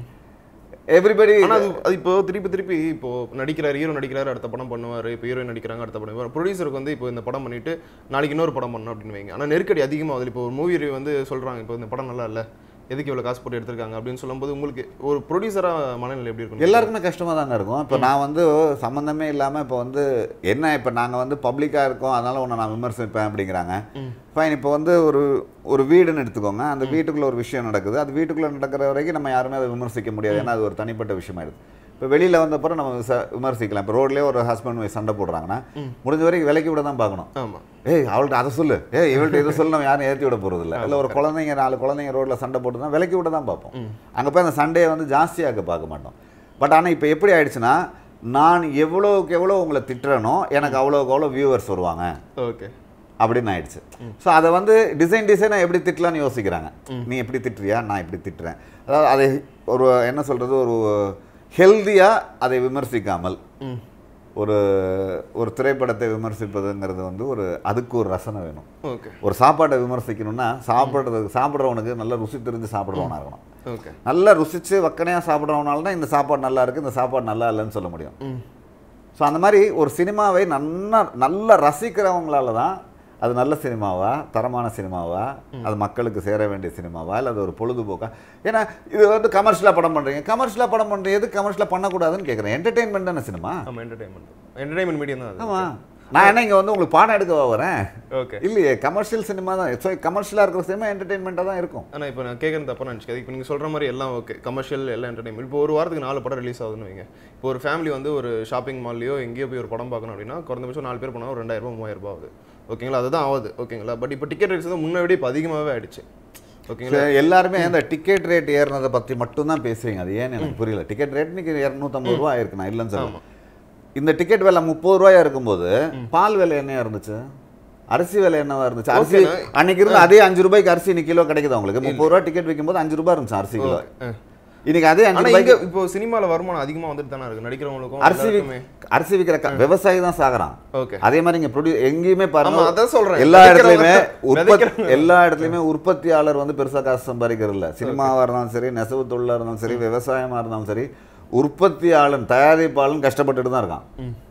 எவ்ரிபடி ஆனா அது அது இப்போ திருப்பி திருப்பி இப்போ நடிக்கிறார் ஹீரோ நடிக்கிறாரு அடுத்த படம் பண்ணுவாரு இப்போ ஹீரோயின் நடிக்கிறாங்க அடுத்த படம் ப்ரொடியூசருக்கு வந்து இப்போ இந்த படம் பண்ணிட்டு நாளைக்கு இன்னொரு படம் பண்ணணும் அப்படின்னு வைங்க ஆனா நெருக்கடி அதிகமாகுது இப்போ ஒரு மூவி வந்து சொல்றாங்க இப்போ இந்த படம் நல்லா இல்ல எதுக்கு இவ்வளவு காசு போட்டு எடுத்திருக்காங்க அப்படின்னு சொல்லும்போது உங்களுக்கு ஒரு ப்ரொடியூசரா மனநிலை எப்படி இருக்கும் எல்லாருக்குமே கஷ்டமா தாங்க இருக்கும் இப்போ நான் வந்து சம்மந்தமே இல்லாம இப்போ வந்து என்ன இப்போ நாங்க வந்து பப்ளிக்கா இருக்கோம் அதனால உன்னை நான் விமர்சிப்பேன் அப்படிங்கிறாங்க ஃபைன் இப்போ வந்து ஒரு ஒரு வீடுன்னு எடுத்துக்கோங்க அந்த வீட்டுக்குள்ள ஒரு விஷயம் நடக்குது அது வீட்டுக்குள்ள நடக்கிற வரைக்கும் நம்ம யாருமே அதை விமர்சிக்க முடியாது ஏன்னா அது ஒரு தனிப்பட்ட விஷயமாயிடுது இப்போ வெளியில வந்தப்பறம் நம்ம விச- விமர்சிக்கலாம் இப்போ ரோட்லேயே ஒரு ஹஸ்பண்ட் ஒய்ஃப் சண்டை போடுறாங்கன்னா முடிஞ்ச வரைக்கும் விலைக்கு விட தான் பார்க்கணும் ஆமா ஏய் அவள்கிட்ட அதை சொல்லு ஏய் இவள்கிட்ட இதை சொல்லு நம்ம யாரும் ஏற்றி விட போகிறது இல்லை இல்லை ஒரு குழந்தைங்க நாலு குழந்தைங்க ரோட்டில் சண்டை போட்டு தான் விலைக்கு விட தான் பார்ப்போம் அங்கே போய் அந்த சண்டையை வந்து ஜாஸ்தியாக்க பார்க்க மாட்டோம் பட் ஆனால் இப்போ எப்படி ஆயிடுச்சுன்னா நான் எவ்வளோக்கு எவ்வளோ உங்களை திட்டுறேனோ எனக்கு அவ்வளோக்கு அவ்வளோ வியூவர்ஸ் வருவாங்க ஓகே அப்படின்னு ஆயிடுச்சு ஸோ அதை வந்து டிசைன் டிசைனாக எப்படி திட்டலாம்னு யோசிக்கிறாங்க நீ எப்படி திட்டுறியா நான் இப்படி திட்டுறேன் அதாவது அதை ஒரு என்ன சொல்கிறது ஒரு ஹெல்தியாக அதை விமர்சிக்காமல் ம் ஒரு ஒரு திரைப்படத்தை விமர்சிப்பதுங்கிறது வந்து ஒரு அதுக்கு ஒரு ரசனை வேணும் ஓகே ஒரு சாப்பாட்டை விமர்சிக்கணும்னா சாப்பிட்றது சாப்பிட்றவனுக்கு நல்ல ருசி தெரிஞ்சு சாப்பிட்றவனா இருக்கணும் ஓகே நல்லா ருசிச்சு வக்கனையாக சாப்பிட்றவனால தான் இந்த சாப்பாடு நல்லா இருக்குது இந்த சாப்பாடு நல்லா இல்லைன்னு சொல்ல முடியும் ம் ஸோ அந்த மாதிரி ஒரு சினிமாவை நல்லா நல்லா ரசிக்கிறவங்களால தான் அது நல்ல சினிமாவா தரமான சினிமாவா அது மக்களுக்கு சேர வேண்டிய சினிமாவா இல்லை அது ஒரு பொழுதுபோக்கா ஏன்னா இது வந்து கமர்ஷியலாக படம் பண்ணுறீங்க கமர்ஷியலாக படம் பண்ணுறீங்க எது கமர்ஷியலாக பண்ணக்கூடாதுன்னு கேட்குறேன் என்டர்டெயின்மெண்ட் தானே சினிமா ஆமா என்டர்டைன்மெண்ட் என்டர்டைன்மெண்ட் மீடியம் தான் அது ஆமாம் நான் என்ன இங்கே வந்து உங்களுக்கு பாடம் எடுக்கவா வரேன் ஓகே இல்லையே கமர்ஷியல் சினிமா தான் ஸோ கமர்ஷியலாக இருக்கிற சினிமா என்டர்டெயின்மெண்ட்டாக தான் இருக்கும் ஆனால் இப்போ நான் கேட்குறது தப்பாக நினச்சிக்காது இப்போ நீங்கள் சொல்கிற மாதிரி எல்லாம் ஓகே கமர்ஷியல் எல்லாம் என்டர்டைன்மெண்ட் இப்போ ஒரு வாரத்துக்கு நாலு படம் ரிலீஸ் ஆகுதுன்னு வைங்க இப்போ ஒரு ஃபேமிலி வந்து ஒரு ஷாப்பிங் மால்லையோ எங்கேயோ போய் ஒரு படம் பார்க்கணும் அப்படின்னா குறைந்தபட்சம் நாலு பேர் போனால் ஒரு ரெண்டாயிரம் ரூபாய் மூவாயிரம் ரூபாய் ஆகுது ஓகேங்களா அதுதான் ஆகுது ஓகேங்களா பட் இப்போ டிக்கெட் ரேட்ஸ் வந்து முன்ன விட இப்போ அதிகமாகவே ஆயிடுச்சு ஓகேங்களா சரி, எல்லாருமே அந்த டிக்கெட் ரேட் ஏறினதை பற்றி மட்டும்தான் பேசுறீங்க அது ஏன்னு எனக்கு புரியல டிக்கெட் ரேட் இன்னைக்கு இரநூத்தம்பது ரூபா ஆயிருக்கு நான் இல்லைன்னு சொல்லுவேன் இந்த டிக்கெட் விலை முப்பது ரூபாயா இருக்கும்போது பால் விலை என்னையா இருந்துச்சு அரிசி விலை என்னவா இருந்துச்சு அரிசி அன்னைக்கு இருந்து அதே அஞ்சு ரூபாய்க்கு அரிசி இன்னைக்கு கிலோ கிடைக்குது உங்களுக்கு முப்பது ரூபா டிக்கெட் விற்கும்போது அஞ்சு ரூபாய் இருந்துச்சு அரிசி கிலோ இன்னைக்கு அதே அஞ்சு ஆனால் ரூபாய்க்கு இங்கே இப்போ சினிமாவில் வருமானம் அதிகமாக வந்துட்டு தானே இருக்கு நடிக்கிறவங்களுக்கும் அரிசி வி- எல்லாருக்குமே அரிசி விற்கிற க- விவசாயி தான் சாகுறான் ஓகே அதே மாதிரி இங்க ப்ரொடியூ எங்கேயுமே பாருங்க ஆமா, அதான் சொல்றேன். எல்லா விதைக்கிறவங்க- இடத்துலயுமே உற்பத்தி விதைக்கிறவங்க. எல்லா இடத்துலயுமே உற்பத்தியாளர் வந்து பெருசா காசு சம்பாதிக்கிறது இல்ல சினிமாவா இருந்தாலும் சரி நெசவு தொழிலா இருந்தாலும் சரி விவசாயமா இருந்தாலும் சரி உற்பத்தியாளன் தயாரிப்பாளன் கஷ்டப்பட்டுட்டு தான் இருக்கான்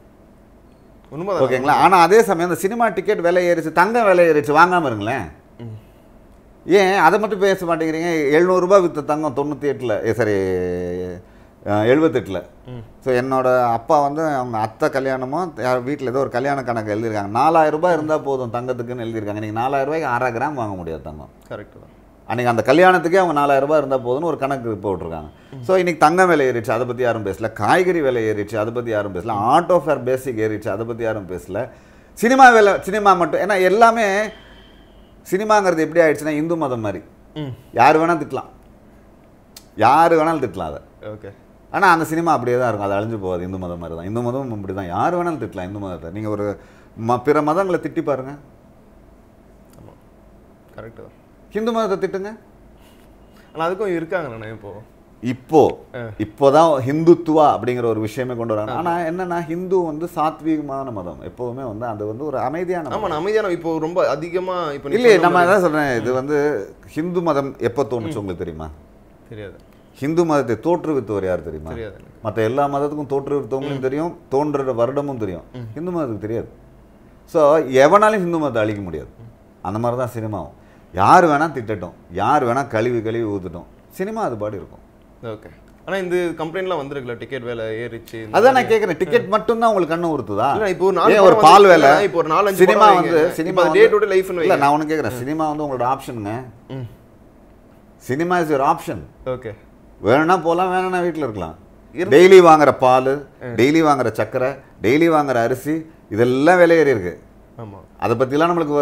உண்மைதான் ஓகேங்களா ஆனா அதே சமயம் இந்த சினிமா டிக்கெட் விலை ஏறிச்சு தங்கம் விலை ஏறிச்சு வாங்காம இருங்களேன் ஏன் அதை மட்டும் பேச மாட்டேங்கிறீங்க எழுநூறுபா வித்த தங்கம் தொண்ணூற்றி எட்டில் சரி எழுபத்தெட்டில் ஸோ என்னோட அப்பா வந்து அவங்க அத்தை கல்யாணமோ யார் வீட்டில் ஏதோ ஒரு கல்யாண கணக்கு எழுதியிருக்காங்க நாலாயிரம் ரூபாய் இருந்தால் போதும் தங்கத்துக்குன்னு எழுதியிருக்காங்க நீங்கள் நாலாயிரம் ரூபாய்க்கு அரை கிராம் வாங்க முடியாது தங்கம் கரெக்ட் தான் அன்றைக்கி அந்த கல்யாணத்துக்கே அவங்க நாலாயிரம் ரூபாய் இருந்தால் போதும்னு ஒரு கணக்கு போட்டிருக்காங்க ஸோ இன்னைக்கு தங்கம் விலை ஏறிச்சு அதை பற்றி யாரும் பேசல காய்கறி விலை ஏறிச்சு அதை பற்றி யாரும் பேசல ஆட்டோ ஃபேர் பேசிக் ஏறிச்சு அதை பற்றி யாரும் பேசல சினிமா விலை சினிமா மட்டும் ஏன்னா எல்லாமே சினிமாங்கிறது எப்படி ஆயிடுச்சுன்னா இந்து மதம் மாதிரி ம் யார் வேணால் திட்டலாம் யார் வேணாலும் திட்டலாம் அதை ஓகே ஆனால் அந்த சினிமா அப்படியே தான் இருக்கும் அது அழிஞ்சு போகாது இந்து மதம் மாதிரி தான் இந்து மதம் அப்படி தான் யார் வேணாலும் திட்டலாம் இந்து மதத்தை நீங்கள் ஒரு ம பிற மதங்களை திட்டி பாருங்க ஆமாம் கரெக்டு தான் ஹிந்து மதத்தை திட்டுங்க ஆனால் அதுக்கும் இருக்காங்க நான் இப்போ இப்போ இப்போதான் ஹிந்துத்துவா அப்படிங்கிற ஒரு விஷயமே கொண்டு வராங்க ஆனா என்னன்னா ஹிந்து வந்து சாத்வீகமான மதம் எப்பவுமே வந்து அது வந்து ஒரு அமைதியான மதம். ஆமா நான் அமைதியான இப்போ ரொம்ப அதிகமா இப்போ நீ இல்லையே சொன்ன நம்ம மாதிரி- அதான் சொல்றேன் இது வந்து ஹிந்து மதம் எப்போ தோணுச்சு உங்களுக்கு தெரியுமா தெரியாது ஹிந்து மதத்தை தோற்றுவித்தவர் யார் தெரியுமா தெரியாது எனக்கு மற்ற எல்லா மதத்துக்கும் தோற்றுவித்தவங்களும் தெரியும் தோன்றுற வருடமும் தெரியும் ஹிந்து மதத்துக்கு தெரியாது ஸோ எவனாலும் ஹிந்து மதத்தை அழிக்க முடியாது அந்த மாதிரி தான் சினிமாவும் யார் வேணா திட்டட்டும் யார் வேணா கழுவி கழுவி ஊத்துட்டும் சினிமா அது பாடி இருக்கும் ஓகே ஆனா இந்த கம்ப்ளைண்ட்லாம் வந்திருக்குல்ல டிக்கெட் வேலை ஏறிச்சு இந்த அதான் நான் கேட்குறேன் டிக்கெட் மட்டும் தான் உங்களுக்கு கண்ணு உறுத்துதா இல்ல, இப்போ ஒரு நாலு ஏன் ஒரு படம் பால் வந்து- வேலை இல்ல, இப்போ ஒரு நாலஞ்சு சினிமா படம் வந்து வைங்க. சினிமா இப்போ day to day life ன்னு இல்ல வைங்க. நான் ஒன்று கேட்குறேன் சினிமா வந்து உங்களோட ஆப்ஷனுங்க ம் சினிமா இஸ் ஒரு ஆப்ஷன் ஓகே வேணும்னா போகலாம் வேணும்னா வீட்டில் இருக்கலாம் டெய்லி வாங்குற பால் டெய்லி வாங்குற சக்கரை டெய்லி வாங்குற அரிசி இதெல்லாம் விலை ஏறி இருக்கு ஆமா அதை பற்றிலாம் நம்மளுக்கு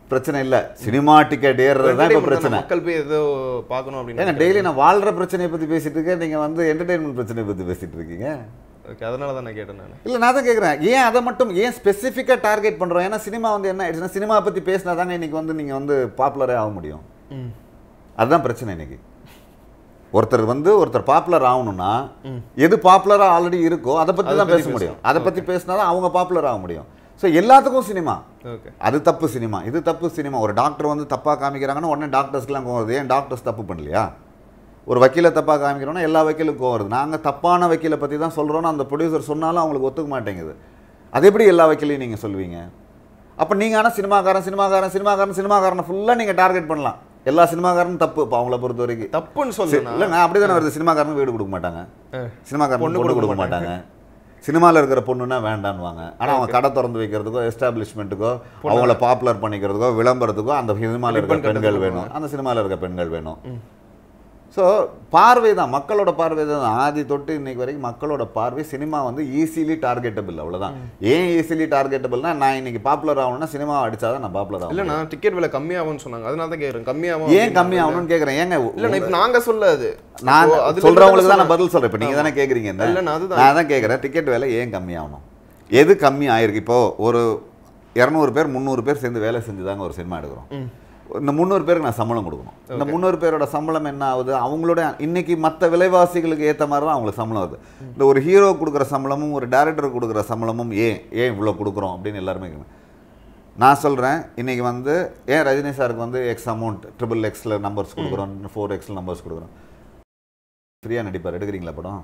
பிரச்சனை இல்ல சினிமா டிக்கெட் ஏறுறது தான் இப்போ Entertainment பிரச்சனை தானே, மக்கள் போய் ஏதோ பார்க்கணும் ஏங்க அப்படின்னு டெய்லி நான் வாழ்ற பிரச்சனையை பத்தி பேசிட்டு இருக்கேன் நீங்க வந்து என்டர்டெயின்மெண்ட் பிரச்சனையை பத்தி பேசிட்டு இருக்கீங்க ஓகே அதனால தான் நான் கேட்டேன் நான் இல்ல நான் தான் கேக்குறேன் ஏன் அதை மட்டும் ஏன் ஸ்பெசிஃபிக்காக டார்கெட் பண்றோம் ஏன்னா சினிமா வந்து என்ன ஆயிடுச்சுன்னா சினிமா பத்தி பேசினா தாங்க இன்னைக்கு வந்து நீங்க வந்து பாப்புலரே ஆக முடியும் ம் அதுதான் பிரச்சனை இன்னைக்கு ஒருத்தர் வந்து ஒருத்தர் பாப்புலர் ஆகணும்னா எது பாப்புலரா ஆல்ரெடி இருக்கோ அதை பத்தி அதை தான் பத்தி பேச முடியும் பேசணும். அதை பத்தி பேசினா தான் அவங்க பாப்புலர் ஆக முடியும் ஸோ எல்லாத்துக்கும் சினிமா ஓகே அது தப்பு சினிமா இது தப்பு சினிமா ஒரு டாக்டர் வந்து தப்பாக காமிக்கிறாங்கன்னா உடனே டாக்டர்ஸ்க்குலாம் கோவம் வருது ஏன் டாக்டர்ஸ் தப்பு பண்ணலையா ஒரு வக்கீலை தப்பாக காமிக்கிறோன்னா எல்லா வக்கீலுக்கும் கோவம் வருது நாங்கள் தப்பான வக்கீலை பற்றி தான் சொல்கிறோன்னு அந்த ப்ரொடியூசர் சொன்னாலும் அவங்களுக்கு ஒத்துக்க மாட்டேங்குது அது எப்படி எல்லா வக்கீலையும் நீங்கள் சொல்லுவீங்க அப்போ நீங்கள் ஆனால் சினிமாக்காரன் சினிமாக்காரன் சினிமாக்காரன் சினிமாக்காரனை ஃபுல்லாக நீங்கள் டார்கெட் பண்ணலாம் எல்லா சினிமாக்காரனும் தப்பு இப்போ அவங்கள பொறுத்த வரைக்கும் தப்புன்னு சொல்லுனா இல்லைங்க அப்படி தானே வருது சினிமாக்காரனுக்கு வீடு கொடுக்க மாட்டாங்க ஆ. சினிமாக்காரன் பொண்ணு பொண்ணு கொடுக்க கொடுக்க மாட்டாங்க சினிமாவில் இருக்கிற பொண்ணுன்னா வேண்டான்னுவாங்க ஆனால் அவங்க கடை திறந்து வைக்கிறதுக்கோ எஸ்டாப்ளிஷ்மெண்ட்டுக்கோ அவங்கள பாப்புலர் பண்ணிக்கிறதுக்கோ விளம்பரத்துக்கோ அந்த சினிமாவில் இருக்கிற Ribbon பெண்கள் கட்டுறதுக்கு வேணும் அந்த சினிமாவில் இருக்க பெண்கள் வேணும் ஸோ பார்வை தான் மக்களோட பார்வை தான் ஆதி தொட்டு இன்னைக்கு வரைக்கும் மக்களோட பார்வை சினிமா வந்து ஈஸிலி டார்கெட்டபிள் அவ்வளவுதான் ஏன் ஈஸிலி டார்கெட்டபிள்னா நான் இன்னைக்கு பாப்புலர் ஆகணும்னா சினிமா அடிச்சாதான் நான் பாப்புலர் ஆகும் இல்ல நான் டிக்கெட் விலை கம்மியாகும்னு சொன்னாங்க அதனால தான் கேக்குறேன் கம்மியாகும் ஏன் கம்மி ஆகணும்னு கேட்குறேன் ஏங்க இல்ல நான் இப்ப நாங்க சொல்ல அது நான் இப்போ அதுல சொல்றவங்களுக்கு தான் இருந்து நான் பதில் சொல்றேன் இப்போ நீங்க தானே கேக்குறீங்க என்ன? இல்ல, நான் அதுதான். நான் தான் கேட்குறேன் டிக்கெட் விலை ஏன் கம்மியாகணும் எது கம்மி ஆயிருக்கு இப்போ ஒரு இரநூறு பேர் முந்நூறு பேர் சேர்ந்து வேலை செஞ்சு தாங்க ஒரு சினிமா எடுக்கிறோம் இந்த முந்நூறு பேருக்கு நான் சம்பளம் கொடுக்கணும் இந்த முந்நூறு பேரோட சம்பளம் என்ன ஆகுது அவங்களோட இன்னைக்கு மற்ற விலைவாசிகளுக்கு ஏற்ற மாதிரி தான் அவங்களுக்கு சம்பளம் வருது இந்த ஒரு ஹீரோ கொடுக்குற சம்பளமும் ஒரு டேரக்டர் கொடுக்குற சம்பளமும் ஏன் ஏன் இவ்வளோ கொடுக்குறோம் அப்படின்னு எல்லாருமே கேட்கணும். நான் சொல்கிறேன் இன்னைக்கு வந்து ஏன் ரஜினி சாருக்கு வந்து எக்ஸ் அமௌண்ட் ட்ரிபிள் எக்ஸில் நம்பர்ஸ் கொடுக்குறோம் ஃபோர் எக்ஸில் நம்பர்ஸ் கொடுக்குறோம் ஃப்ரீயாக நடிப்பார் எடுக்கிறீங்களா படம்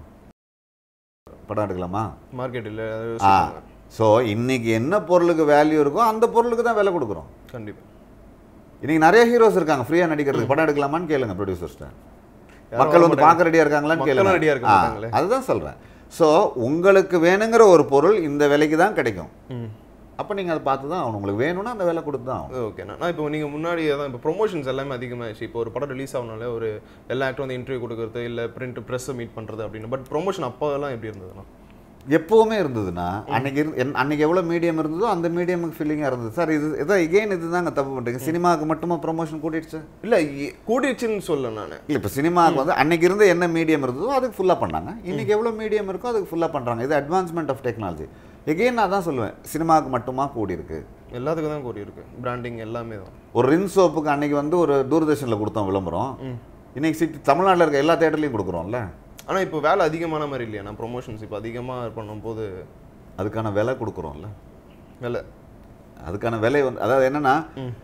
படம் எடுக்கலாமா மார்க்கெட் இல்ல அது ஆ யோசிப்பாங்க. ஸோ இன்னைக்கு என்ன பொருளுக்கு வேல்யூ இருக்கோ அந்த பொருளுக்கு தான் விலை கொடுக்குறோம் கண்டிப்பா இன்னைக்கு நிறைய ஹீரோஸ் இருக்காங்க ஃப்ரீயாக நடிக்கிறதுக்கு படம் எடுக்கலாமான்னு கேளுங்க ப்ரொடியூசர்ஸ்ட்ட யாரும் மக்கள் வர வந்து மாட்டாங்க. பார்க்க ரெடியாக இருக்காங்களான்னு மக்களும் கேளுங்க ready-ஆ இருக்க ஆ, மாட்டாங்களே. அதுதான் சொல்கிறேன் ஸோ உங்களுக்கு வேணுங்கிற ஒரு பொருள் இந்த விலைக்கு தான் கிடைக்கும் ம் அப்போ நீங்கள் அதை பார்த்து தான் ஆகணும் உங்களுக்கு வேணும்னா அந்த விலை கொடுத்து தான் ஆகணும் ஓகே நான் இப்போ நீங்கள் முன்னாடி அதான் இப்போ ப்ரொமோஷன்ஸ் எல்லாமே அதிகமாகிடுச்சு இப்போ ஒரு படம் ரிலீஸ் ஆகனால ஒரு எல்லா ஆக்டரும் வந்து இன்டர்வியூ கொடுக்குறது இல்லை பிரிண்ட் ப்ரெஸ்ஸை மீட் பண்ணுறது அப்படின்னு பட் ப்ரொமோஷன் அப்போதெல்லாம் எப்படி இருந்ததுன்னா எப்போவுமே இருந்ததுன்னா அன்னைக்கு இருந்து என்- அன்னைக்கு எவ்வளோ மீடியம் இருந்ததோ அந்த மீடியமுக்கு ஃபீலிங்காக இருந்தது சார் இது இதை எகெயின் இதுதாங்க தப்பு பண்ணுறீங்க சினிமாவுக்கு மட்டுமா ப்ரொமோஷன் கூட்டிடுச்சு இல்லை கூடிடுச்சுன்னு சொல்ல நான் இல்லை இப்போ சினிமாவுக்கு வந்து அன்னைக்கு இருந்த என்ன மீடியம் இருந்ததோ அதுக்கு ஃபுல்லாக பண்ணாங்க இன்னைக்கு எவ்வளோ மீடியம் இருக்கோ அதுக்கு ஃபுல்லாக பண்ணுறாங்க இது அட்வான்ஸ்மெண்ட் ஆஃப் டெக்னாலஜி எகெயின் நான் தான் சொல்லுவேன் சினிமாவுக்கு மட்டுமா கூடி இருக்கு எல்லாத்துக்கும் தான் கூடி இருக்கு பிராண்டிங் எல்லாமே தான் ஒரு ரின் சோப்புக்கு அன்னைக்கு வந்து ஒரு தூர்தர்ஷனில் கொடுத்தோம் விளம்பரம் இன்னைக்கு சிட்டி தமிழ்நாட்டில் இருக்க எல்லா தேட்டர்லையும் கொடுக்குறோம்ல ஆனால் இப்போ வேலை அதிகமான மாதிரி இல்லையா நான் ப்ரொமோஷன்ஸ் இப்போ அதிகமாக பண்ணும்போது அதுக்கான விலை கொடுக்குறோம்ல வேலை அதுக்கான விலை வந்து அதாவது என்னன்னா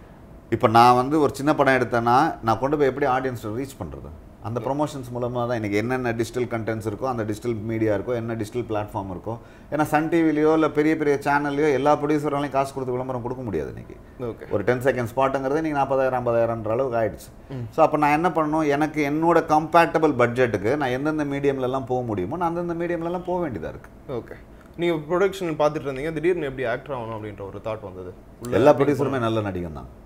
இப்போ நான் வந்து ஒரு சின்ன படம் எடுத்தேன்னா நான் கொண்டு போய் எப்படி ஆடியன்ஸ் ரீச் பண்ணுறது அந்த ப்ரொமோஷன்ஸ் மூலமாக தான் இன்றைக்கி என்னென்ன டிஜிட்டல் கண்டென்ட்ஸ் இருக்கோ அந்த டிஜிட்டல் மீடியா இருக்கோ என்ன டிஜிட்டல் பிளாட்ஃபார்ம் இருக்கோ ஏன்னா சன் டிவிலையோ இல்லை பெரிய பெரிய சேனல்லையோ எல்லா ப்ரொடியூசராலையும் காசு கொடுத்து விளம்பரம் கொடுக்க முடியாது இன்றைக்கி ஓகே ஒரு டென் செகண்ட் ஸ்பாட்டுங்கிறது நீங்கள் நாற்பதாயிரம் ஐம்பதாயிரம்ன்ற அளவுக்கு ஆயிடுச்சு ஸோ அப்போ நான் என்ன பண்ணணும் எனக்கு என்னோட கம்பேட்டபிள் பட்ஜெட்டுக்கு நான் எந்தெந்த மீடியம்லலாம் போக முடியுமோ நான் அந்தந்த மீடியம்லலாம் போக வேண்டியதாக இருக்குது ஓகே நீங்கள் ப்ரொடக்ஷன் பார்த்துட்டு இருந்தீங்க திடீர்னு எப்படி ஆக்டர் ஆகணும் அப்படின்ற ஒரு தாட் வந்தது உள்ள எல்லா ப்ரொடியூசருமே நல்ல நடிகன் தான்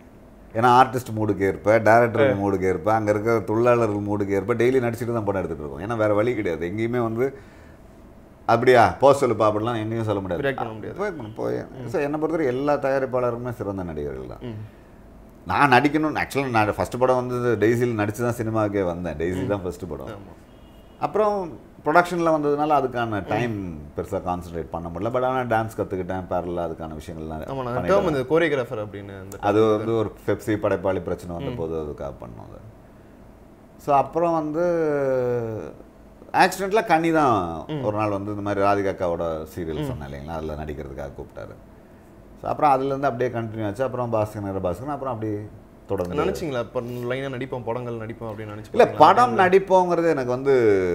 ஏன்னா ஆர்டிஸ்ட் மூடுக்கு ஏற்ப டேரக்டர் மூடுக்கு ஏற்ப அங்கே இருக்கிற தொழிலாளர்கள் மூடுக்கு ஏற்ப டெய்லி நடிச்சுட்டு தான் படம் எடுத்துகிட்டு இருக்கோம் ஏன்னா வேறு வழி கிடையாது எங்கேயுமே வந்து அப்படியா போ சொல்லுப்பா அப்படிலாம் எங்கேயும் சொல்ல முடியாது React பண்ண முடியாது. போய் போய் ஸோ என்னை பொறுத்தவரை எல்லா தயாரிப்பாளருமே சிறந்த நடிகர்கள் தான் நான் நடிக்கணும் ஆக்சுவலாக நான் ஃபஸ்ட்டு படம் வந்து டெய்ஸியில் நடிச்சு தான் சினிமாவுக்கே வந்தேன் டெய்ஸி தான் ஃபஸ்ட்டு படம் ஆமா. அப்புறம் ப்ரொடக்ஷனில் வந்ததுனால அதுக்கான டைம் பெருசாக கான்சன்ட்ரேட் பண்ண முடியல பட் ஆனால் டான்ஸ் கற்றுக்கிட்டேன் பேரலாக அதுக்கான விஷயங்கள்லாம் ஆமாம் நான் பண்ணிட்டு டேர்ம் இந்த கோரியோகிராஃபர் அப்படின்னு அந்த அது வந்து ஒரு பெப்சி படைப்பாளி பிரச்சனை வந்த போது அதுக்காக பண்ணோம் அது ஸோ அப்புறம் வந்து ஆக்சிடெண்ட்டில் கனி தான் ஒரு நாள் வந்து இந்த மாதிரி ராதிகாக்காவோட சீரியல் சொன்னேன் இல்லைங்களா அதில் நடிக்கிறதுக்காக கூப்பிட்டாரு ஸோ அப்புறம் அதுலேருந்து அப்படியே கண்டினியூ ஆச்சு அப்புறம் பாஸ்கர் நேர பாஸ்கர் அப்புறம் அப்படியே தொடர்ந்து நினைச்சீங்களா இப்போ லைனாக நடிப்போம் படங்கள் நடிப்போம் அப்படின்னு நினச்சி இல்லை படம் நடிப்போங்கிறது எனக்கு வந்து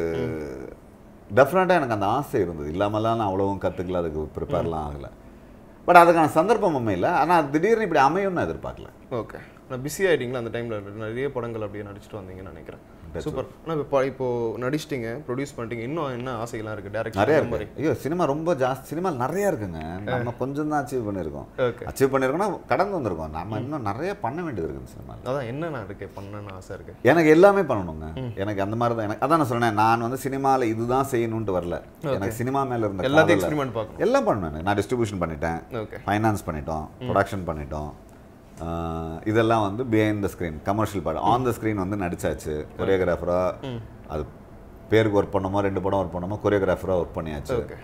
டெஃபினட்டாக எனக்கு அந்த ஆசை இருந்தது இல்லாமலாம் நான் அவ்வளவும் கற்றுக்கல அதுக்கு ப்ரிப்பேர்லாம் ஆகலை பட் அதுக்கான சந்தர்ப்பம் அமையல ஆனால் திடீர்னு இப்படி அமையும்னு நான் எதிர்பார்க்கல ஓகே நான் பிஸி ஆகிட்டீங்களா அந்த டைமில் நிறைய படங்கள் அப்படியே நடிச்சிட்டு வந்தீங்கன்னு நினைக்கிறேன் சூப்பர் ஆனால் இப்போ இப்போ நடிச்சிட்டீங்க ப்ரொடியூஸ் பண்ணிட்டீங்க இன்னும் என்ன ஆசைகள்லாம் இருக்குது நிறைய டேரக்டர் இருக்கு ஐயோ சினிமா ரொம்ப ஜாஸ்தி சினிமா நிறைய இருக்குங்க நம்ம கொஞ்சம் தான் அச்சீவ் பண்ணியிருக்கோம் ஓகே அச்சீவ் பண்ணியிருக்கோம்னா கடந்து வந்திருக்கோம் நம்ம இன்னும் நிறைய பண்ண வேண்டியது இருக்குது சினிமாவில் அதான் என்னென்ன இருக்கு பண்ணணும்னு ஆசை இருக்கு எனக்கு எல்லாமே பண்ணணுங்க எனக்கு அந்த மாதிரி தான் எனக்கு அதான் நான் சொன்னேன் நான் வந்து சினிமாவில் இதுதான் செய்யணும்ட்டு வரல எனக்கு சினிமா மேலே இருந்த எல்லாத்தையும் காதல் எக்ஸ்பெரிமெண்ட் பார்க்கணும் எல்லாம் பண்ணேன் நான் டிஸ்ட்ரிபியூஷன் பண்ணிட்டேன் ஓகே ஃபைனான்ஸ் பண்ணிட்டோம் ப்ரொடக்ஷன் பண்ணிட்டோம் ஆஹ் இதெல்லாம் வந்து பிஹைண்ட் த ஸ்க்ரீன் கமர்ஷியல் படம் ஆன் த ஸ்க்ரீன் வந்து நடிச்சாச்சு கொரியோகிராஃபராக அது பேருக்கு ஒர்க் பண்ணோமோ ரெண்டு படம் ஒர்க் பண்ணோமோ கொரியோகிராஃபராக ஒர்க் பண்ணியாச்சு ஓகே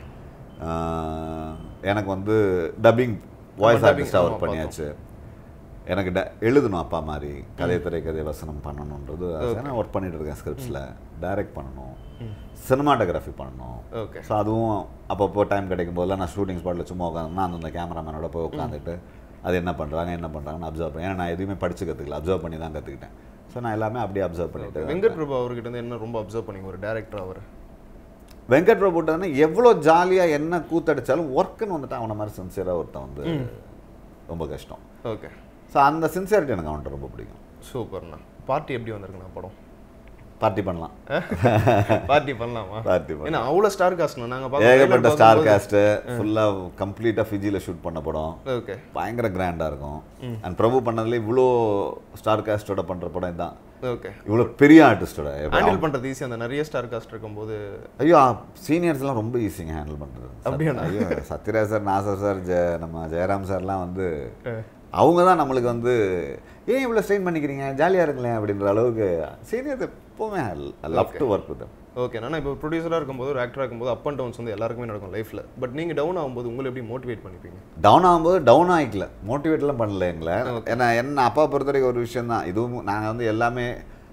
ஆஹ் எனக்கு வந்து டப்பிங் வாய்ஸ் dubbing, ஆர்டிஸ்டாக ஆமா, ஒர்க் பண்ணியாச்சு எனக்கு ட எழுதணும் அப்பா மாதிரி கதை திரைக்கதை வசனம் பண்ணணுன்றது நான் ஒர்க் பண்ணிட்டு இருக்கேன் ஸ்கிரிப்ட்ஸில் டைரக்ட் பண்ணணும் சினிமாட்டோகிராஃபி பண்ணணும் ஓகே ஸோ அதுவும் அப்பப்போ டைம் கிடைக்கும் போதெல்லாம் நான் ஷூட்டிங் ஸ்பாட்டில் சும்மா உட்காந்துனா அந்த கேமராமேனோட போய் உட்காந்துட்டு அது என்ன பண்ணுறாங்க என்ன பண்ணுறாங்கன்னு அப்சர்வ் பண்ணி ஏன்னா நான் எதுவுமே படிச்சு கற்றுக்கல அப்சர்வ் பண்ணி தான் கற்றுக்கிட்டேன் ஸோ நான் எல்லாமே அப்படியே அப்சர்வ் பண்ணிட்டு வெங்கட் பிரபு அவர்கிட்ட இருந்து என்ன ரொம்ப அப்சர்வ் பண்ணீங்க ஒரு டேரக்டர் அவர் வெங்கட் பிரபு வந்து எவ்வளோ ஜாலியாக என்ன கூத்தடிச்சாலும் ஒர்க்குன்னு வந்துட்டு அவனை மாதிரி சின்சியராக ஒருத்தன் வந்து ரொம்ப கஷ்டம் ஓகே ஸோ அந்த சின்சியாரிட்டி எனக்கு அவன்கிட்ட ரொம்ப பிடிக்கும் சூப்பர்ண்ணா பார்ட்டி எப்படி வந்திருக்குண்ணா படம் பார்ட்டி பண்ணலாம் பார்ட்டி பண்ணலாமா பார்ட்டி பண்ணலாம் ஏன்னா அவ்வளோ ஸ்டார் காஸ்ட்ண்ணா நாங்கள் ஏகப்பட்ட ஸ்டார் காஸ்ட்டு ஃபுல்லாக கம்ப்ளீட்டாக ஃபிஜியில் ஷூட் பண்ண படம் ஓகே பயங்கர கிராண்டாக இருக்கும் அண்ட் பிரபு பண்ணதுல இவ்வளோ ஸ்டார் காஸ்டோட பண்ணுற படம் இதான் ஓகே இவ்வளோ பெரிய ஆர்டிஸ்டோட ஹேண்டில் பண்ணுறது ஈஸி அந்த நிறைய ஸ்டார் காஸ்ட் இருக்கும்போது ஐயோ சீனியர்ஸ்லாம் ரொம்ப ஈஸிங்க ஹேண்டில் பண்ணுறது அப்படியாண்ணா? ஐயோ சத்யராஜ் சார் நாசர் சார் ஜெ நம்ம ஜெயராம் சார்லாம் வந்து அவங்க தான் நம்மளுக்கு வந்து ஏன் இவ்வளோ ஸ்ட்ரெயின் பண்ணிக்கிறீங்க ஜாலியாக இருங்களேன் அப்படின்ற அளவுக்கு சீனியர் எப்போவுமே love to work with okay நான் இப்போ ப்ரொடியூசராக இருக்கும்போது ஒரு ஆக்டராக இருக்கும்போது அப் அண்ட் டவுன்ஸ் வந்து எல்லாருக்குமே நடக்கும் லைஃப்பில் பட் நீங்கள் டவுன் ஆகும்போது உங்களை எப்படி மோட்டிவேட் பண்ணிப்பீங்க டவுன் ஆகும்போது டவுன் ஆகிக்கல மோட்டிவேட்லாம் பண்ணல எங்களை ஏன்னா என்ன அப்பா பொறுத்த வரைக்கும் ஒரு விஷயம் தான் இதுவும் நாங்கள் வந்து எல்லாமே